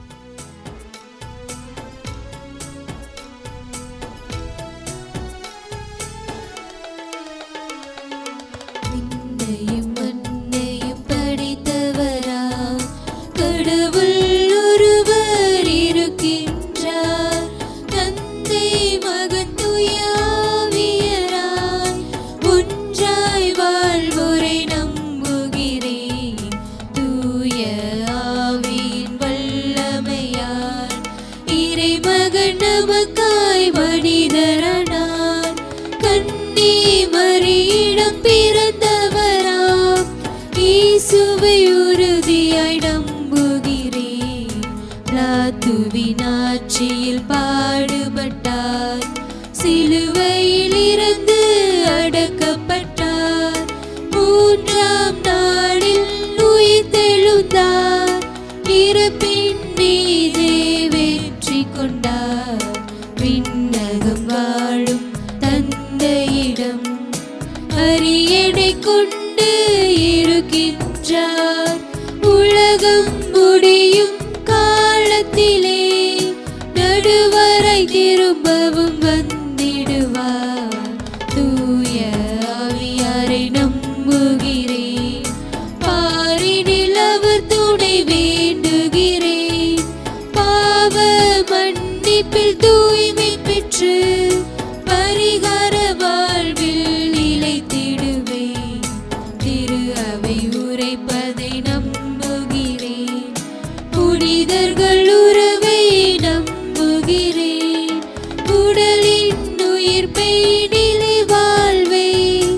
விண்ணையும் மண்ணையும் படைத்தவரா கடவுள் ஒருவர் இருக்கின்றார் தந்தை மகன் துயாவியராய் ஒன்றாய் வாழ்வோரை நம்புகிறேன் தூய ஆவியின் வல்லமையால் இறைமகன் நமக்காய் மனிதரானார் கண்ணி மறியிடம் பிறந்தவராம் இயேசுவை உறுதியாய் நம்புகிறேன் பிளாத்துவின் ஆட்சியில் பாடுபட்டார் சிலுவையில் இருந்து அடக்கப்பட்டார் மூன்றாம் நாளில் உயிர்த்தெழுந்தார் இறப்பின் மீதே வெற்றி கொண்டார் விண்ணகம் வாழும் தந்தையிடம் அரியணை கொண்டு இருக்கின்றார் உலகம் முடியும் காலத்திலே நடுவரை திரும்பவும் வந்திடுவார் தூய ஆவியாரை நம்புகிறேன் பாரினில் அவர் துணை வேண்டுகிறேன் பாவ மன்னிப்பில் தூய்மை பெற்று பரிகார வாழ்வில் நிலைத்திடுவேன் திரு அவை உரைப்பதை நம்புகிறேன் புனிதர்கள் உறவை நம்புகிறேன் உடலின் உயிர்ப்பை நிலை வாழ்வை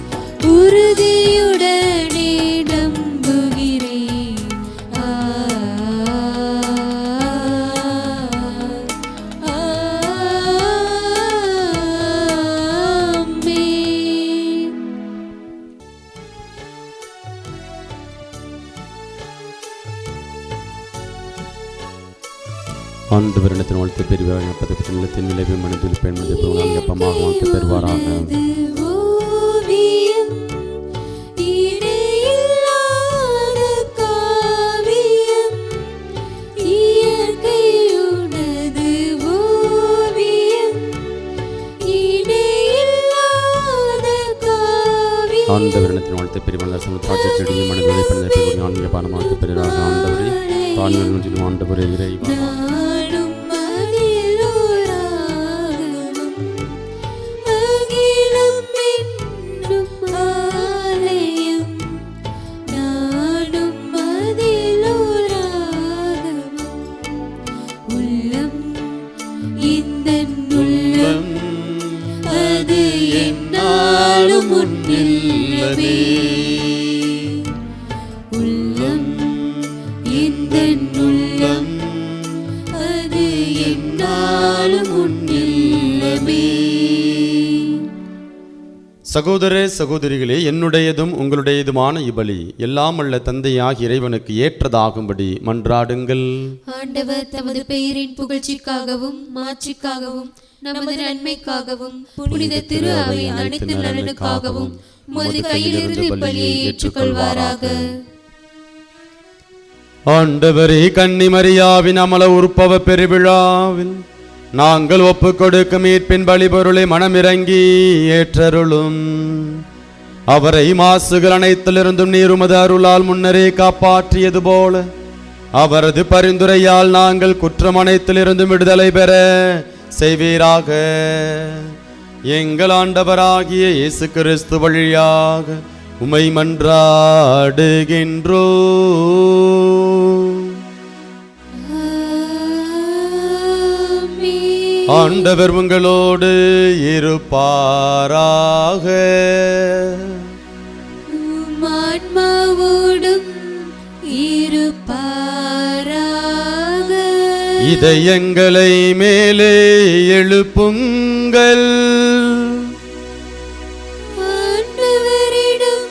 உறுதியுடனே நம்புகிறேன் ஆ, ஆ, ஆமென். ஆண்டு வருடத்தின் வாழ்த்து பெறுவார் பதப்பட்ட நிலத்தின் நிலைவு மனதில் பெண் மதிப்பு எப்பமாக வாழ்த்து பெறுவாராக உனது ஓவியம் இணையில்லாத காவியம் இயற்கை உனது ஓவியம் இணையில்லாத காவியம் ஆண்டவரிடத்தின் வாழ்த்து பெறுவார் சமுதாட்சி செடியும் மனதில் பெண் ஆன்மீக பானம் வாழ்த்து பெறுவாராக ஆண்டவரே தாழ்மையில் ஆண்டவரே இறைவா நானும் அதில் இல்லமே உள்ளம் இந்த உள்ளம் அது என்னாலும் உன் இல்லமே சகோதர சகோதரிகளே என்னுடையதும் உங்களுடையதுமான இபலி எல்லாம் அல்ல தந்தையாகிய இறைவனுக்கு ஏற்றதாகும்படி மன்றாடுங்கள் ஆண்டவர் தமது பெயரின் புகழ்ச்சிக்காகவும் மாட்சிக்காகவும் நமது நன்மைக்காகவும் புனித திரு அவையின் அனைத்து நலனுக்காகவும் உமது கையிலிருந்து இப்பலியை ஏற்றுக்கொள்வாராக ஆண்டவரே கன்னிமரியாவின் அமல உற்பவ பெருவிழாவில் நாங்கள் ஒப்புக் கொடுக்கும் மீட்பின் பலிபொருளை மனமிறங்கி ஏற்றருளும் அவரை மாசுகள் அனைத்திலிருந்தும் நீர் உமது அருளால் முன்னரே காப்பாற்றியது போல அவரது பரிந்துரையால் நாங்கள் குற்றம் அனைத்திலிருந்தும் விடுதலை பெற செய்வீராக எங்கள் ஆண்டவராகிய இயேசு கிறிஸ்து வழியாக உமை மன்றாடுகின்றோ ஆமென். ஆண்டவர் உங்களோடு இருப்பாராக உம் ஆன்மாவோடும் இருப்பாராக இதயங்களை மேலே எழுப்புங்கள் ஆண்டவரிடம்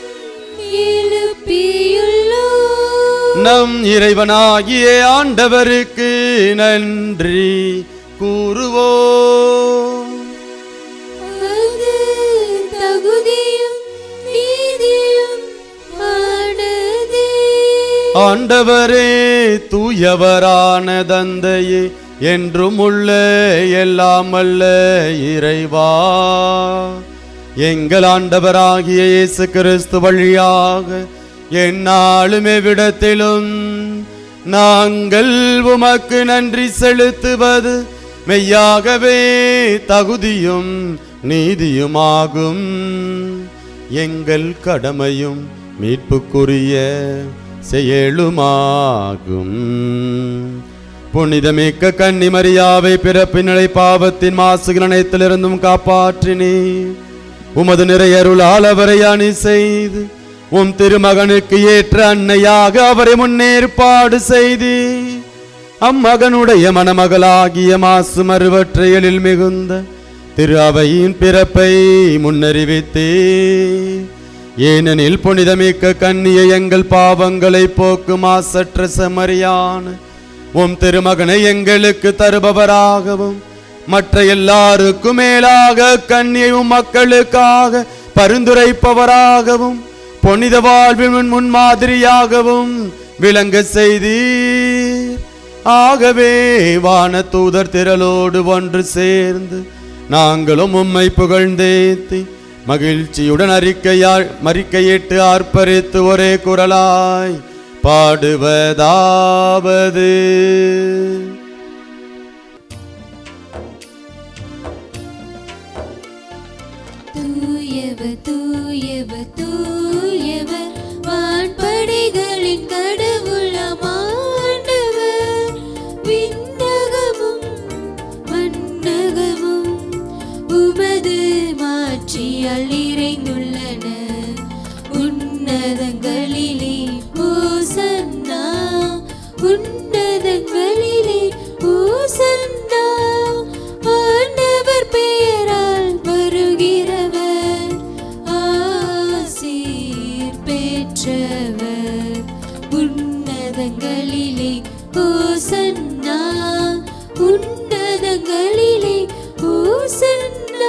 எழுப்பியுள்ளோம் நம் இறைவனாகிய ஆண்டவருக்கு நன்றி கூறுவோம் அது தகுதியும் நீதியும் ஆனதே ஆண்டவரே தூயவரான தந்தையே என்றும் உள்ள எல்லாம் அல்ல இறைவா எங்கள் ஆண்டவராகிய இயேசு கிறிஸ்து வழியாக எந்நாளும் எவ்விடத்திலும் நாங்கள் உமக்கு நன்றி செலுத்துவது மெய்யாகவே தகுதியும் நீதியுமாகும் எங்கள் கடமையும் மீட்புக்குரிய செயலுமாகும் புனிதமிக்க கன்னிமரியாவை பிறப்பினலை பாவத்தின் மாசுகள் அனைத்திலிருந்தும் காப்பாற்றினே உமது நிறையருளால் அவரை அணி செய்து உம் திருமகனுக்கு ஏற்ற அன்னையாக அவரை முன்னேற்பாடு செய்து அம்மகனுடைய மணமகளாகிய மாசு மறுவற்றையலில் மிகுந்த திரு அவையின் பிறப்பை முன்னறிவித்தே ஏனெனில் புனிதமிக்க கன்னியை எங்கள் பாவங்களை போக்கும் மாசற்ற செம்மறியான உம் திருமகனை எங்களுக்கு தருபவராகவும் மற்ற எல்லாருக்கும் மேலாக கன்னியும் மக்களுக்காக பரிந்துரைப்பவராகவும் புனித வாழ்வின் முன்மாதிரியாகவும் விளங்க செய்தீர் ஆகவே வான தூதர் திரளோடு ஒன்று சேர்ந்து நாங்களும் உம்மை புகழ்ந்தேத்தி மகிழ்ச்சியுடன் அறிக்கையால் மறிக்கையிட்டு ஆர்ப்பரித்து ஒரே குரலாய் பாடுவதாவது தூயவர் தூயவர் தூயவர் வான்படைகளின் கடவுளாம் ஆண்டவர் விண்ணகமும் மண்ணகமும் உமது மாட்சியால் நிறைந்துள்ளன உன்னதங்களிலே ஓசன்னா உன்னதங்களிலே ஓசன்னா ஆண்டவர் பெயரால் வருகிறவர் ஆசீர் பெற்றவர் உன்னதங்களிலே ஓசன்னா உன்னதங்களிலே ஓசன்னா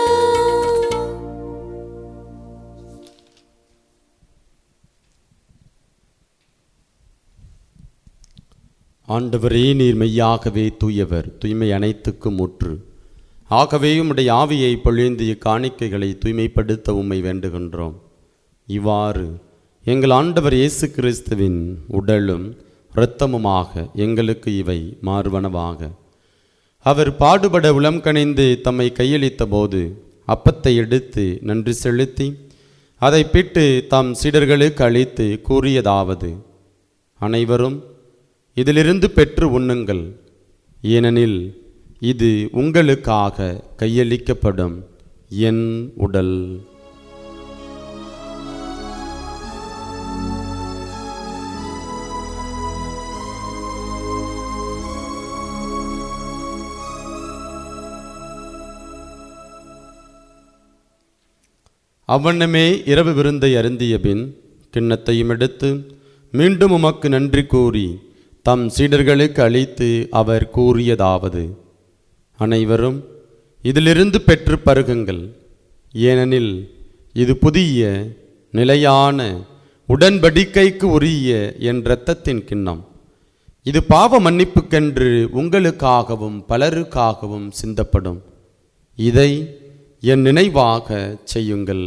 ஆண்டவரே நீர் மெய்யாகவே தூயவர் தூய்மை அனைத்துக்கும் முற்று ஆகவே உம்முடைய ஆவியை பொழிந்து இக்காணிக்கைகளை தூய்மைப்படுத்த உம்மை வேண்டுகின்றோம் இவ்வாறு எங்கள் ஆண்டவர் இயேசு கிறிஸ்துவின் உடலும் இரத்தமுமாக எங்களுக்கு இவை மாறுவனவாக அவர் பாடுபட உளம் கணிந்து தம்மை கையளித்த போது அப்பத்தை எடுத்து நன்றி செலுத்தி அதை பிட்டு தம் சீடர்களுக்கு அளித்து கூறியதாவது அனைவரும் இதிலிருந்து பெற்று உண்ணுங்கள் ஏனெனில் இது உங்களுக்காக கையளிக்கப்படும் என் உடல் அவ்வண்ணமே இரவு விருந்தை அருந்திய பின் கிண்ணத்தையும் எடுத்து மீண்டும் உமக்கு நன்றி கூறி தம் சீடர்களுக்கு அளித்து அவர் கூறியதாவது அனைவரும் இதிலிருந்து பெற்று பருகுங்கள் ஏனெனில் இது புதிய நிலையான உடன்படிக்கைக்கு உரிய என் இரத்தத்தின் கிண்ணம் இது பாவ மன்னிப்புக்கென்று உங்களுக்காகவும் பலருக்காகவும் சிந்தப்படும் இதை என் நினைவாக செய்யுங்கள்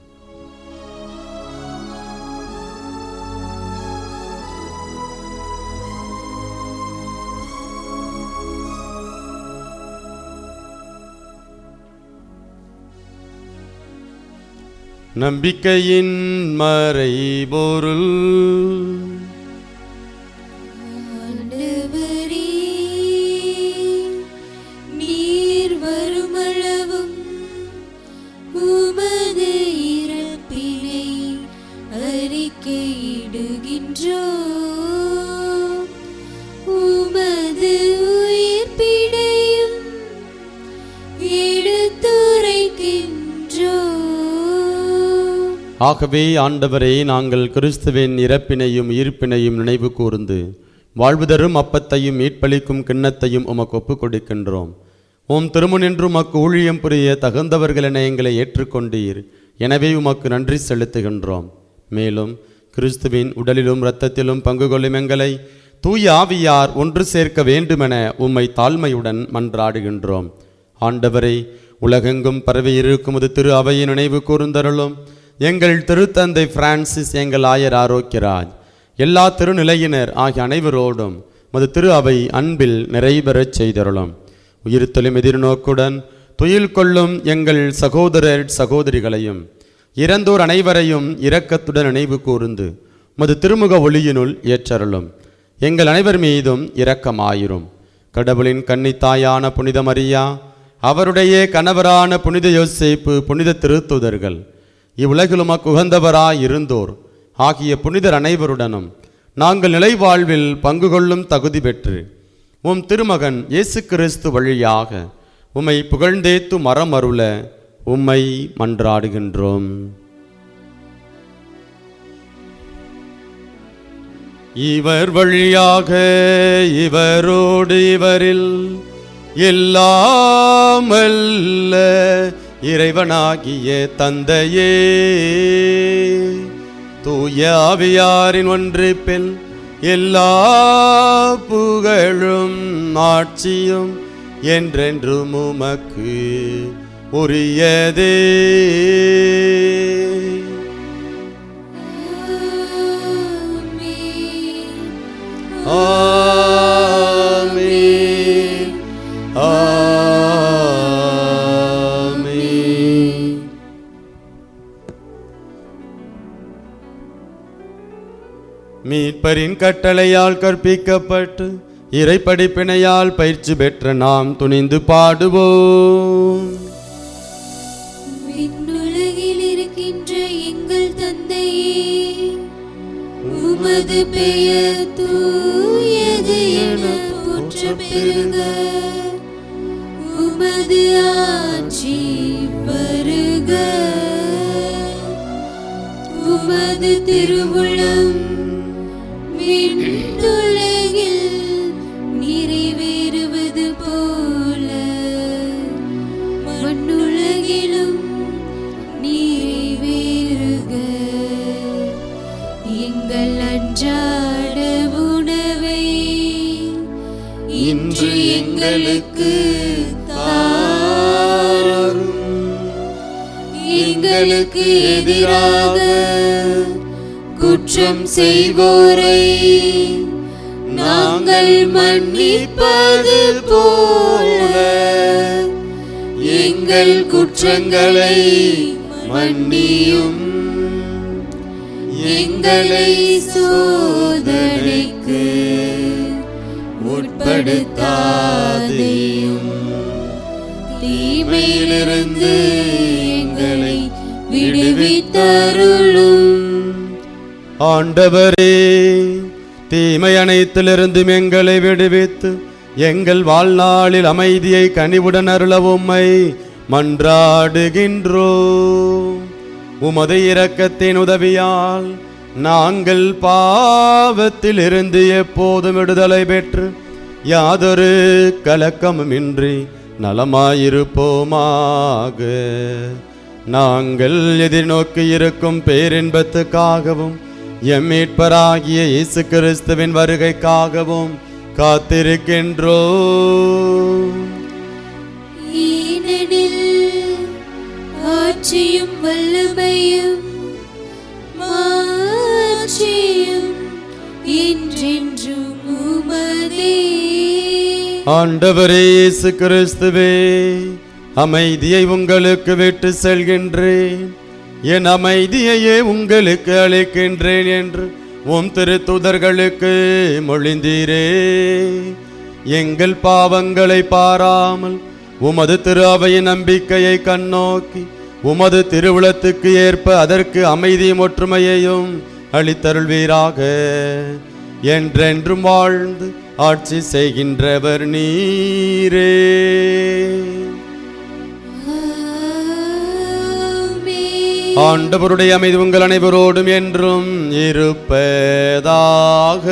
நம்பிக்கையின் மறைபொருள் ஆண்டவரே, நீர் வருமளவும் உமது இறப்பினை அறிக்கையிடுகின்றோம் உமது உயிர்ப்பினையும் எடுத்துரைக்கின்றோம் ஆகவே ஆண்டவரே நாங்கள் கிறிஸ்துவின் இறப்பினையும் ஈர்ப்பினையும் நினைவு கூர்ந்து வாழ்வு தரும் அப்பத்தையும் மீட்பளிக்கும் கிண்ணத்தையும் உமக்கு ஒப்புக் கொடுக்கின்றோம் உம் திருமுனின்று உமக்கு ஊழியம் புரிய தகுந்தவர்கள் என எங்களை ஏற்றுக்கொண்டீர் எனவே உமக்கு நன்றி செலுத்துகின்றோம் மேலும் கிறிஸ்துவின் உடலிலும் இரத்தத்திலும் பங்கு கொள்ளும் எங்களை தூய ஆவியார் ஒன்று சேர்க்க வேண்டுமென உம்மை தாழ்மையுடன் மன்றாடுகின்றோம் ஆண்டவரை உலகெங்கும் பரவி இருக்கும் இது திரு அவையின் நினைவு கூர்ந்தருளும் எங்கள் திருத்தந்தை பிரான்சிஸ் எங்கள் ஆயர் ஆரோக்கியராஜ் எல்லா திருநிலையினர் ஆகிய அனைவரோடும் மது திரு அவை அன்பில் நிறைவேறச் செய்தருளும் உயிர்த்தெழும் எதிர்நோக்குடன் துயில் கொள்ளும் எங்கள் சகோதரர் சகோதரிகளையும் இறந்தோர் அனைவரையும் இரக்கத்துடன் நினைவு கூர்ந்து மது திருமுக ஒளியினுள் ஏற்றருளும் எங்கள் அனைவர் மீதும் இரக்கமாயிரும் கடவுளின் கன்னித்தாயான புனித மரியா அவருடைய கணவரான புனித யோசேப்பு புனித திருத்துதர்கள் இவ்வுலகிலும் உகந்தவராய் இருந்தோர் ஆகிய புனிதர் அனைவருடனும் நாங்கள் நிலை வாழ்வில் பங்கு கொள்ளும் தகுதி பெற்று உம் திருமகன் இயேசு கிறிஸ்து வழியாக உம்மை புகழ்ந்தேத்து மரம் அருள உம்மை மன்றாடுகின்றோம் இவர் வழியாக இவரோடு இவரில் எல்லாமல்ல இறைவனாகிய தந்தையே தூய ஆவியாரின் ஒன்றிப்பில் எல்லா புகழும் ஆட்சியும் என்றென்றும் உமக்கு உரியதே ஆமென் ஆமென் மீட்பரின் கட்டளையால் கற்பிக்கப்பட்டு இறைப்படிப்பினையால் பயிற்சி பெற்ற நாம் துணிந்து பாடுவோம் விண்ணுலகில் இருக்கின்ற எங்கள் தந்தையே உமது பெயர் தூயது என போற்ற பெருக உமது ஆட்சி வருக உமது திருவுளம் விண்ணுலகில் நிறைவேறுவது போல மண்ணுலகிலும் நிறைவேறுக எங்கள் அன்றாட உணவை இன்று எங்களுக்கு தாரும் எங்களுக்கு எதிராக குற்றம் செய்வோரை நாங்கள் மன்னிப்பது போல எங்கள் குற்றங்களை மன்னியும் எங்களை சோதனைக்கு உட்படுத்தாதேயும் தீமையிலிருந்து எங்களை விடுவித்தருளும் ஆண்டவரே தீமை அனைத்திலிருந்தும் எங்களை விடுவித்து எங்கள் வாழ்நாளில் அமைதியை கனிவுடன் அருள உம்மை மன்றாடுகின்றோம் உமது இரக்கத்தின் உதவியால் நாங்கள் பாவத்திலிருந்து எப்போதும் விடுதலை பெற்று யாதொரு கலக்கமுமின்றி நலமாயிருப்போமாக நாங்கள் எதிர்நோக்கி இருக்கும் பேரின்பத்துக்காகவும் எம் மீட்பராகிய இயேசு கிறிஸ்துவின் வருகைக்காகவும் காத்திருக்கின்றோம் ஏனெனில் ஆட்சியும் வல்லமையும் மாட்சியும் என்றென்றும் உமதே ஆண்டவரே இயேசு கிறிஸ்துவே அமைதியை உங்களுக்கு விட்டு செல்கின்றேன் என் அமைதியையே உங்களுக்கு அளிக்கின்றேன் என்று உம் திருத்துதர்களுக்கு மொழிந்தீரே எங்கள் பாவங்களை பாராமல் உமது திரு அவையின் நம்பிக்கையை கண்ணோக்கி உமது திருவுளத்துக்கு ஏற்ப அதற்கு அமைதியும் ஒற்றுமையையும் அளித்தருள்வீராக என்றென்றும் வாழ்ந்து ஆட்சி செய்கின்றவர் நீரே ஆமென். ஆண்டவருடைய அமைதி உங்கள் அனைவரோடும் என்றும் இருப்பதாக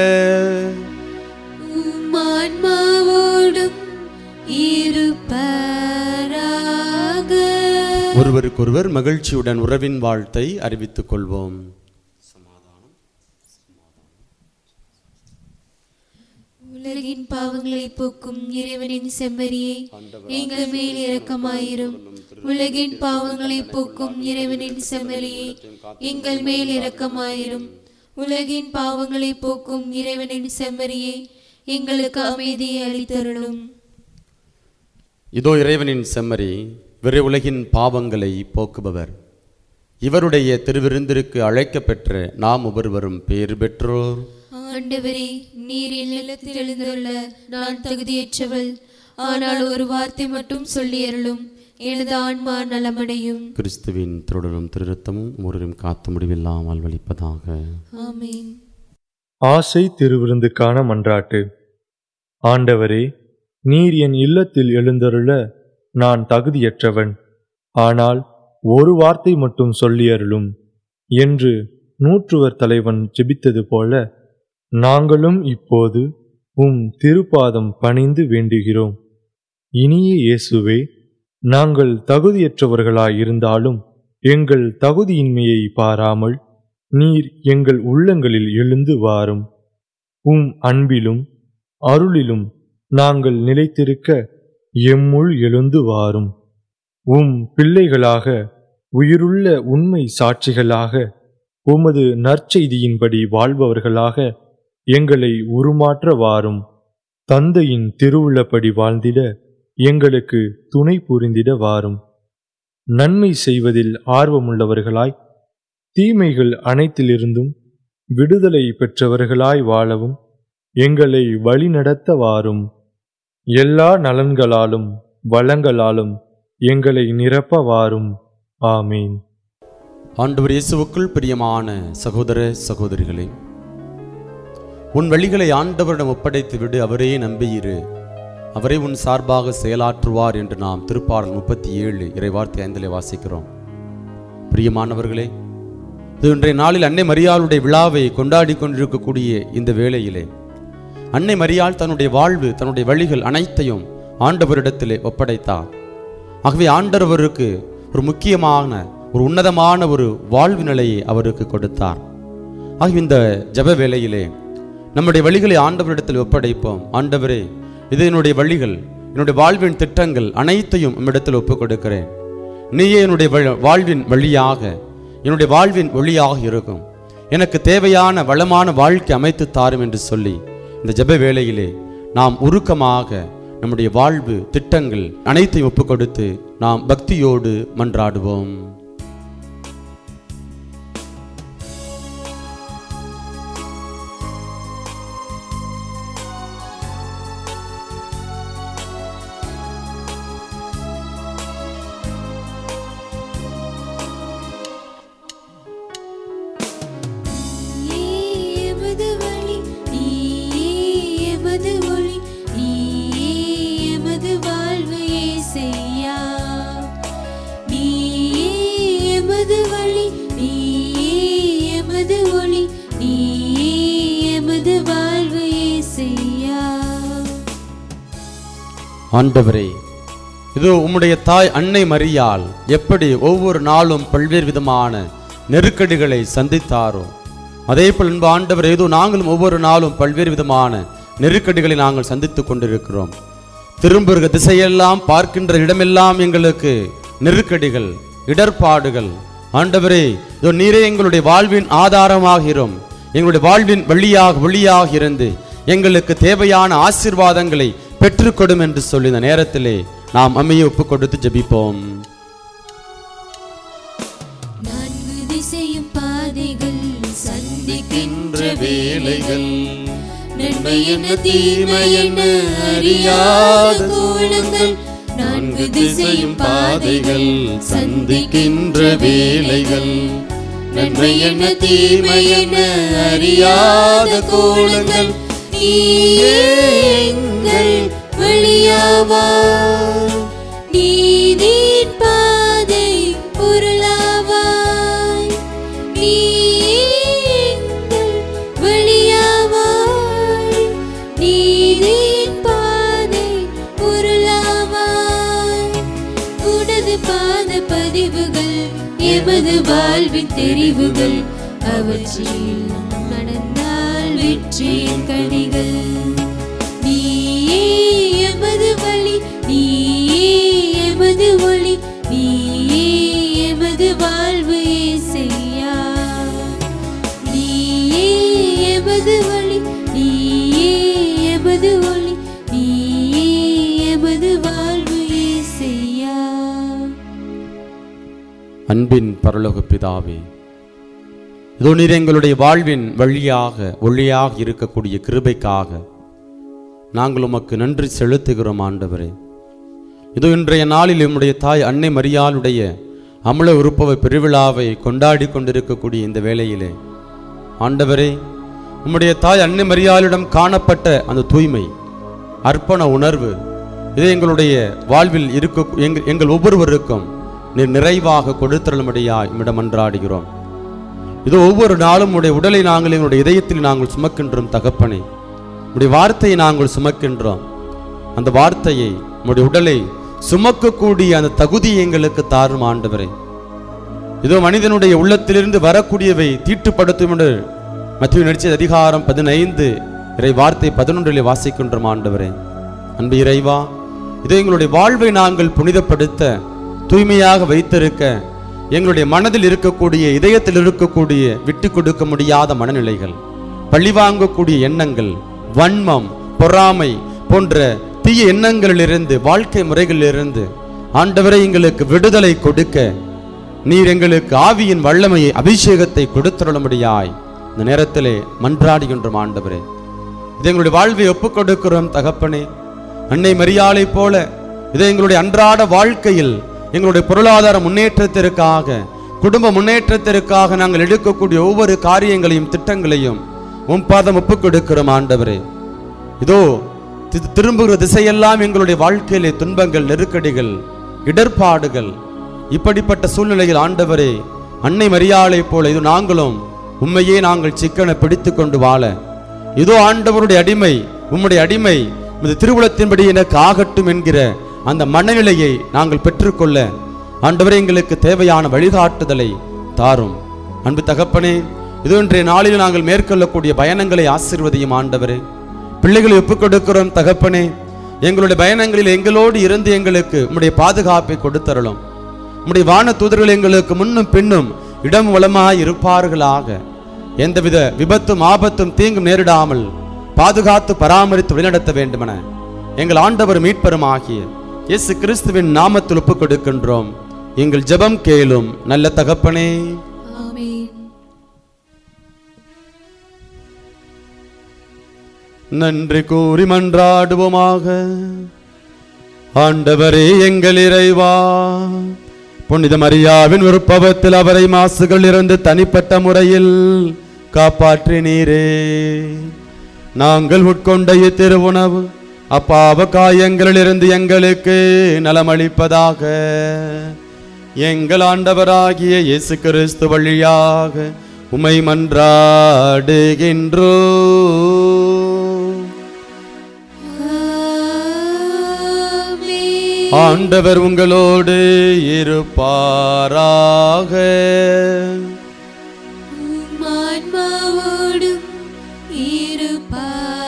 உம் ஆன்மாவோடும் இருப்பராக ஒருவருக்கொருவர் மகிழ்ச்சியுடன் உறவின் வாழ்த்தை அறிவித்துக் கொள்வோம் உலகின் பாவங்களை போக்கும் இறைவனின் செம்மறியே எங்கள் மேல் இரக்கமாயிரும் உலகின் பாவங்களை போக்கும் இறைவனின் செம்மறியே எங்கள் மேல் இரக்கமாயிரும் உலகின் பாவங்களை போக்கும் இறைவனின் செம்மறியே எங்களுக்கு அமைதியை அளித்தருளும் இதோ இறைவனின் செம்மறி விரை உலகின் பாவங்களை போக்குபவர் இவருடைய திருவிருந்திற்கு அழைக்கப்பெற்ற நாம் ஒவ்வொருவரும் பேறு பெற்றோர் ஆண்டவரே நீர் என் நிலத்தில் எழுந்துள்ள நான் தகுதியற்றவள் ஆனால் ஒரு வார்த்தை மட்டும் சொல்லி அருளும் எனது ஆன்மா நலமடையும் கிறிஸ்துவின் திருடலும் திருரத்தமும் ஒருவரும் காத்து முடிவில்லாமல் வலிப்பதாக ஆமென் ஆசை திருவிருந்துக்கான மன்றாட்டு ஆண்டவரே நீர் என் இல்லத்தில் எழுந்தருள நான் தகுதியற்றவன் ஆனால் ஒரு வார்த்தை மட்டும் சொல்லி அருளும் என்று நூற்றுவர் தலைவன் ஜெபித்தது போல நாங்களும் இப்போது உம் திருப்பாதம் பணிந்து வேண்டுகிறோம் இனிய இயேசுவே நாங்கள் தகுதியற்றவர்களாயிருந்தாலும் எங்கள் தகுதியின்மையை பாராமல் நீர் எங்கள் உள்ளங்களில் எழுந்து வாரும் உம் அன்பிலும் அருளிலும் நாங்கள் நிலைத்திருக்க எம்முள் எழுந்து வாரும் உம் பிள்ளைகளாக உயிருள்ள உண்மை சாட்சிகளாக உமது நற்செய்தியின்படி வாழ்பவர்களாக எங்களை உருமாற்ற வாரும் தந்தையின் திருவுள்ளப்படி வாழ்ந்திட எங்களுக்கு துணை புரிந்திட வாரும் நன்மை செய்வதில் ஆர்வமுள்ளவர்களாய் தீமைகள் அனைத்திலிருந்தும் விடுதலை பெற்றவர்களாய் வாழவும் எங்களை வழிநடத்த வாரும் எல்லா நலன்களாலும் வளங்களாலும் எங்களை நிரப்ப வாரும் ஆமீன் ஆண்டவர் இயேசுவுக்குள் பிரியமான சகோதர சகோதரிகளே உன் வழிகளை ஆண்டவரிடம் ஒப்படைத்து விடு அவரே நம்பியிரு அவரே உன் சார்பாக செயலாற்றுவார் என்று நாம் திருப்பாடல் முப்பத்தி ஏழு இறைவார்த்தை ஐந்திலே வாசிக்கிறோம் பிரியமானவர்களே இது இன்றைய நாளில் அன்னை மரியாளுடைய விழாவை கொண்டாடி கொண்டிருக்கக்கூடிய இந்த வேளையிலே அன்னை மரியாள் தன்னுடைய வாழ்வு தன்னுடைய வழிகள் அனைத்தையும் ஆண்டவரிடத்திலே ஒப்படைத்தார் ஆகவே ஆண்டவருக்கு ஒரு முக்கியமான ஒரு உன்னதமான ஒரு வாழ்வு நிலையை அவருக்கு கொடுத்தார் ஆகவே இந்த ஜெப வேளையிலே நம்முடைய வழிகளை ஆண்டவரிடத்தில் ஒப்படைப்போம் ஆண்டவரே இது என்னுடைய வழிகள் என்னுடைய வாழ்வின் திட்டங்கள் அனைத்தையும் உம்மிடத்தில் ஒப்புக் கொடுக்கிறேன் நீயே என்னுடைய வழ- வாழ்வின் வழியாக என்னுடைய வாழ்வின் ஒளியாக இருக்கும் எனக்கு தேவையான வளமான வாழ்க்கை அமைத்து தாரும் என்று சொல்லி இந்த ஜெப வேளையிலே நாம் உருக்கமாக நம்முடைய வாழ்வு திட்டங்கள் அனைத்தையும் ஒப்புக் கொடுத்து நாம் பக்தியோடு மன்றாடுவோம் எமது வழி நீயே எமது ஒளி நீயே எமது வாழ்வு ஏசையா நீயே ஆண்டவரே இதோ உம்முடைய தாய் அன்னை மரியாள் எப்படி ஒவ்வொரு நாளும் பல்வேறு விதமான நெருக்கடிகளை சந்தித்தாரோ அதே போல் அன்பு ஆண்டவர் ஏதோ நாங்களும் ஒவ்வொரு நாளும் பல்வேறு விதமான நெருக்கடிகளை நாங்கள் சந்தித்துக் கொண்டிருக்கிறோம் திரும்புகிற திசையெல்லாம் பார்க்கின்ற இடமெல்லாம் எங்களுக்கு நெருக்கடிகள் இடர்பாடுகள் ஆண்டவரே இதோ நீரே எங்களுடைய வாழ்வின் ஆதாரமாகிறோம் எங்களுடைய வாழ்வின் வழியாக வழியாக இருந்து எங்களுக்கு தேவையான ஆசீர்வாதங்களை பெற்றுக்கொடும் என்று சொல்லி இந்த நேரத்திலே நாம் அம்மையை ஒப்பு கொடுத்து ஜெபிப்போம் நான்கு திசையும் பாதைகள் சந்திக்கின்ற வேளைகள் நன்மை என்ன தீமை என்ன அறியாத கோலங்கள் நான்கு திசையும் பாதைகள் சந்திக்கின்ற வேளைகள் நன்மை என்ன தீமை என்ன அறியாத கோலங்கள் நீயே எங்கள் வழியாவாய் நீதின் பாதை பொருளாவாய் நீயே எங்கள் வழியாவாய் நீதின் பாதை பொருளாவாய் உனது பாத பதிவுகள் எமது வாழ்வின் தெரிவுகள் அவற்றில் நடந்தால் வெற்றியின் கனிகள் நீயே எமது வழி நீயே எமது ஒளி நீயே எமது வாழ்வு இசையா நீயே எமது வழி நீயே எமது ஒளி நீயே எமது வாழ்வு இசையா அன்பின் பரலோக பிதாவே இதோ நீர் எங்களுடைய வாழ்வின் வழியாக ஒளியாக இருக்கக்கூடிய கிருபைக்காக நாங்கள் உமக்கு நன்றி செலுத்துகிறோம் ஆண்டவரே இதோ இன்றைய நாளில் உம்முடைய தாய் அன்னை மரியாளுடைய அமல உருப்பவ பெருவிழாவை கொண்டாடி கொண்டிருக்கக்கூடிய இந்த வேளையிலே ஆண்டவரே உம்முடைய தாய் அன்னை மரியாளிடம் காணப்பட்ட அந்த தூய்மை அர்ப்பண உணர்வு இது எங்களுடைய வாழ்வில் இருக்க எங்கள் எங்கள் ஒவ்வொருவருக்கும் நீர் நிறைவாக கொடுத்தருளும்படியாய் இம்மிடம் மன்றாடுகிறோம் இது ஒவ்வொரு நாளும் உடைய உடலை நாங்கள் எங்களுடைய இதயத்தில் நாங்கள் சுமக்கின்றோம் தகப்பனே உடைய வார்த்தையை நாங்கள் சுமக்கின்றோம் அந்த வார்த்தையை உடைய உடலை சுமக்கக்கூடிய அந்த தகுதியை எங்களுக்கு தாரும் ஆண்டவரே இதோ மனிதனுடைய உள்ளத்திலிருந்து வரக்கூடியவை தீட்டுப்படுத்தும் என்று மத்திய நடிச்ச அதிகாரம் பதினைந்து இறை வார்த்தை பதினொன்றிலே வாசிக்கின்றோம் ஆண்டவரே அன்பு இறைவா இதோ எங்களுடைய வாழ்வை நாங்கள் புனிதப்படுத்த தூய்மையாக வைத்திருக்க எங்களுடைய மனதில் இருக்கக்கூடிய இதயத்தில் இருக்கக்கூடிய விட்டு கொடுக்க முடியாத மனநிலைகள் பழிவாங்கக்கூடிய எண்ணங்கள் வன்மம் பொறாமை போன்ற தீய எண்ணங்களிலிருந்து வாழ்க்கை முறைகளிலிருந்து ஆண்டவரை எங்களுக்கு விடுதலை கொடுக்க நீர் எங்களுக்கு ஆவியின் வல்லமையை அபிஷேகத்தை கொடுத்துள்ளபடியாய் இந்த நேரத்திலே மன்றாடுகின்றோம் ஆண்டவரே இது எங்களுடைய வாழ்வை ஒப்புக் கொடுக்கிறோம் தகப்பனே அன்னை மரியாளை போல இதை எங்களுடைய அன்றாட வாழ்க்கையில் எங்களுடைய பொருளாதார முன்னேற்றத்திற்காக குடும்ப முன்னேற்றத்திற்காக நாங்கள் எடுக்கக்கூடிய ஒவ்வொரு காரியங்களையும் திட்டங்களையும் உம் பாதம் ஒப்புக் கொடுக்கிறோம் ஆண்டவரே இதோ தி- திரும்புகிற திசையெல்லாம் எங்களுடைய வாழ்க்கையிலே துன்பங்கள் நெருக்கடிகள் இடர்பாடுகள் இப்படிப்பட்ட சூழ்நிலையில் ஆண்டவரே அன்னை மரியாளை போல இது நாங்களும் உண்மையே நாங்கள் சிக்கனை பிடித்து கொண்டு வாழ இதோ ஆண்டவருடைய அடிமை உம்முடைய அடிமை உமது திருவுளத்தின்படி எனக்கு ஆகட்டும் என்கிற அந்த மனநிலையை நாங்கள் பெற்றுக்கொள்ள ஆண்டவரே எங்களுக்கு தேவையான வழிகாட்டுதலை தாரும் அன்பு தகப்பனே இது இன்றைய நாளில் நாங்கள் மேற்கொள்ளக்கூடிய பயணங்களை ஆசீர்வதியும் ஆண்டவரே பிள்ளைகளை ஒப்புக் கொடுக்கிறோம் தகப்பனே எங்களுடைய பயணங்களில் எங்களோடு இருந்து எங்களுக்கு உம்முடைய பாதுகாப்பை கொடுத்தருளும் உம்முடைய வான தூதர்கள் எங்களுக்கு முன்னும் பின்னும் இடம் வளமாய் இருப்பார்களாக எந்தவித விபத்தும் ஆபத்தும் தீங்கும் நேரிடாமல் பாதுகாத்து பராமரித்து வழிநடத்த வேண்டுமென எங்கள் ஆண்டவர் மீட்பரும் ஆகிய இயேசு கிறிஸ்துவின் நாமத்தில் ஒப்புக் கொடுக்கின்றோம் எங்கள் ஜெபம் கேளும் நல்ல தகப்பனே ஆமென் நன்றி கூறி மன்றாடுவோமாக ஆண்டவரே எங்கள் இறைவா புனித மரியாவின் விருப்பவத்தில் அவரை மாசுகள் இருந்து தனிப்பட்ட முறையில் காப்பாற்றினீரே நாங்கள் உட்கொண்ட இத்திருவுணவு அப்பாவ காயங்களிலிருந்து எங்களுக்கு நலமளிப்பதாக எங்கள் ஆண்டவராகிய இயேசு கிறிஸ்து வழியாக உமை மன்றாடுகின்றோ ஆண்டவர் உங்களோடு இருப்பாராக உம் ஆன்மாவோடும் இருப்பாராக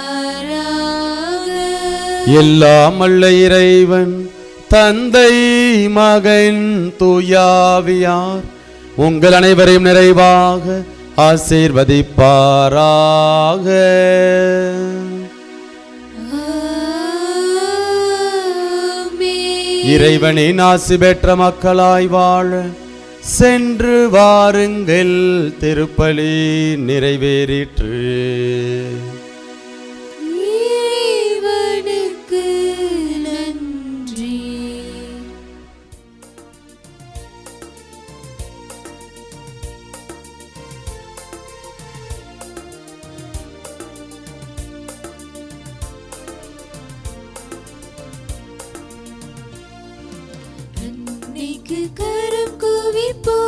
எல்லாம் அல்ல இறைவன் தந்தை மகன் தூயாவியார் உங்கள் அனைவரையும் நிறைவாக ஆசீர்வதிப்பாராக ஆமென். இறைவனின் ஆசி பெற்ற மக்களாய் வாழ சென்று வாருங்கள் திருப்பலி நிறைவேறிற்று இறைவனுக்கு நன்றி அன்னைக்கு கரம் குவிப்போ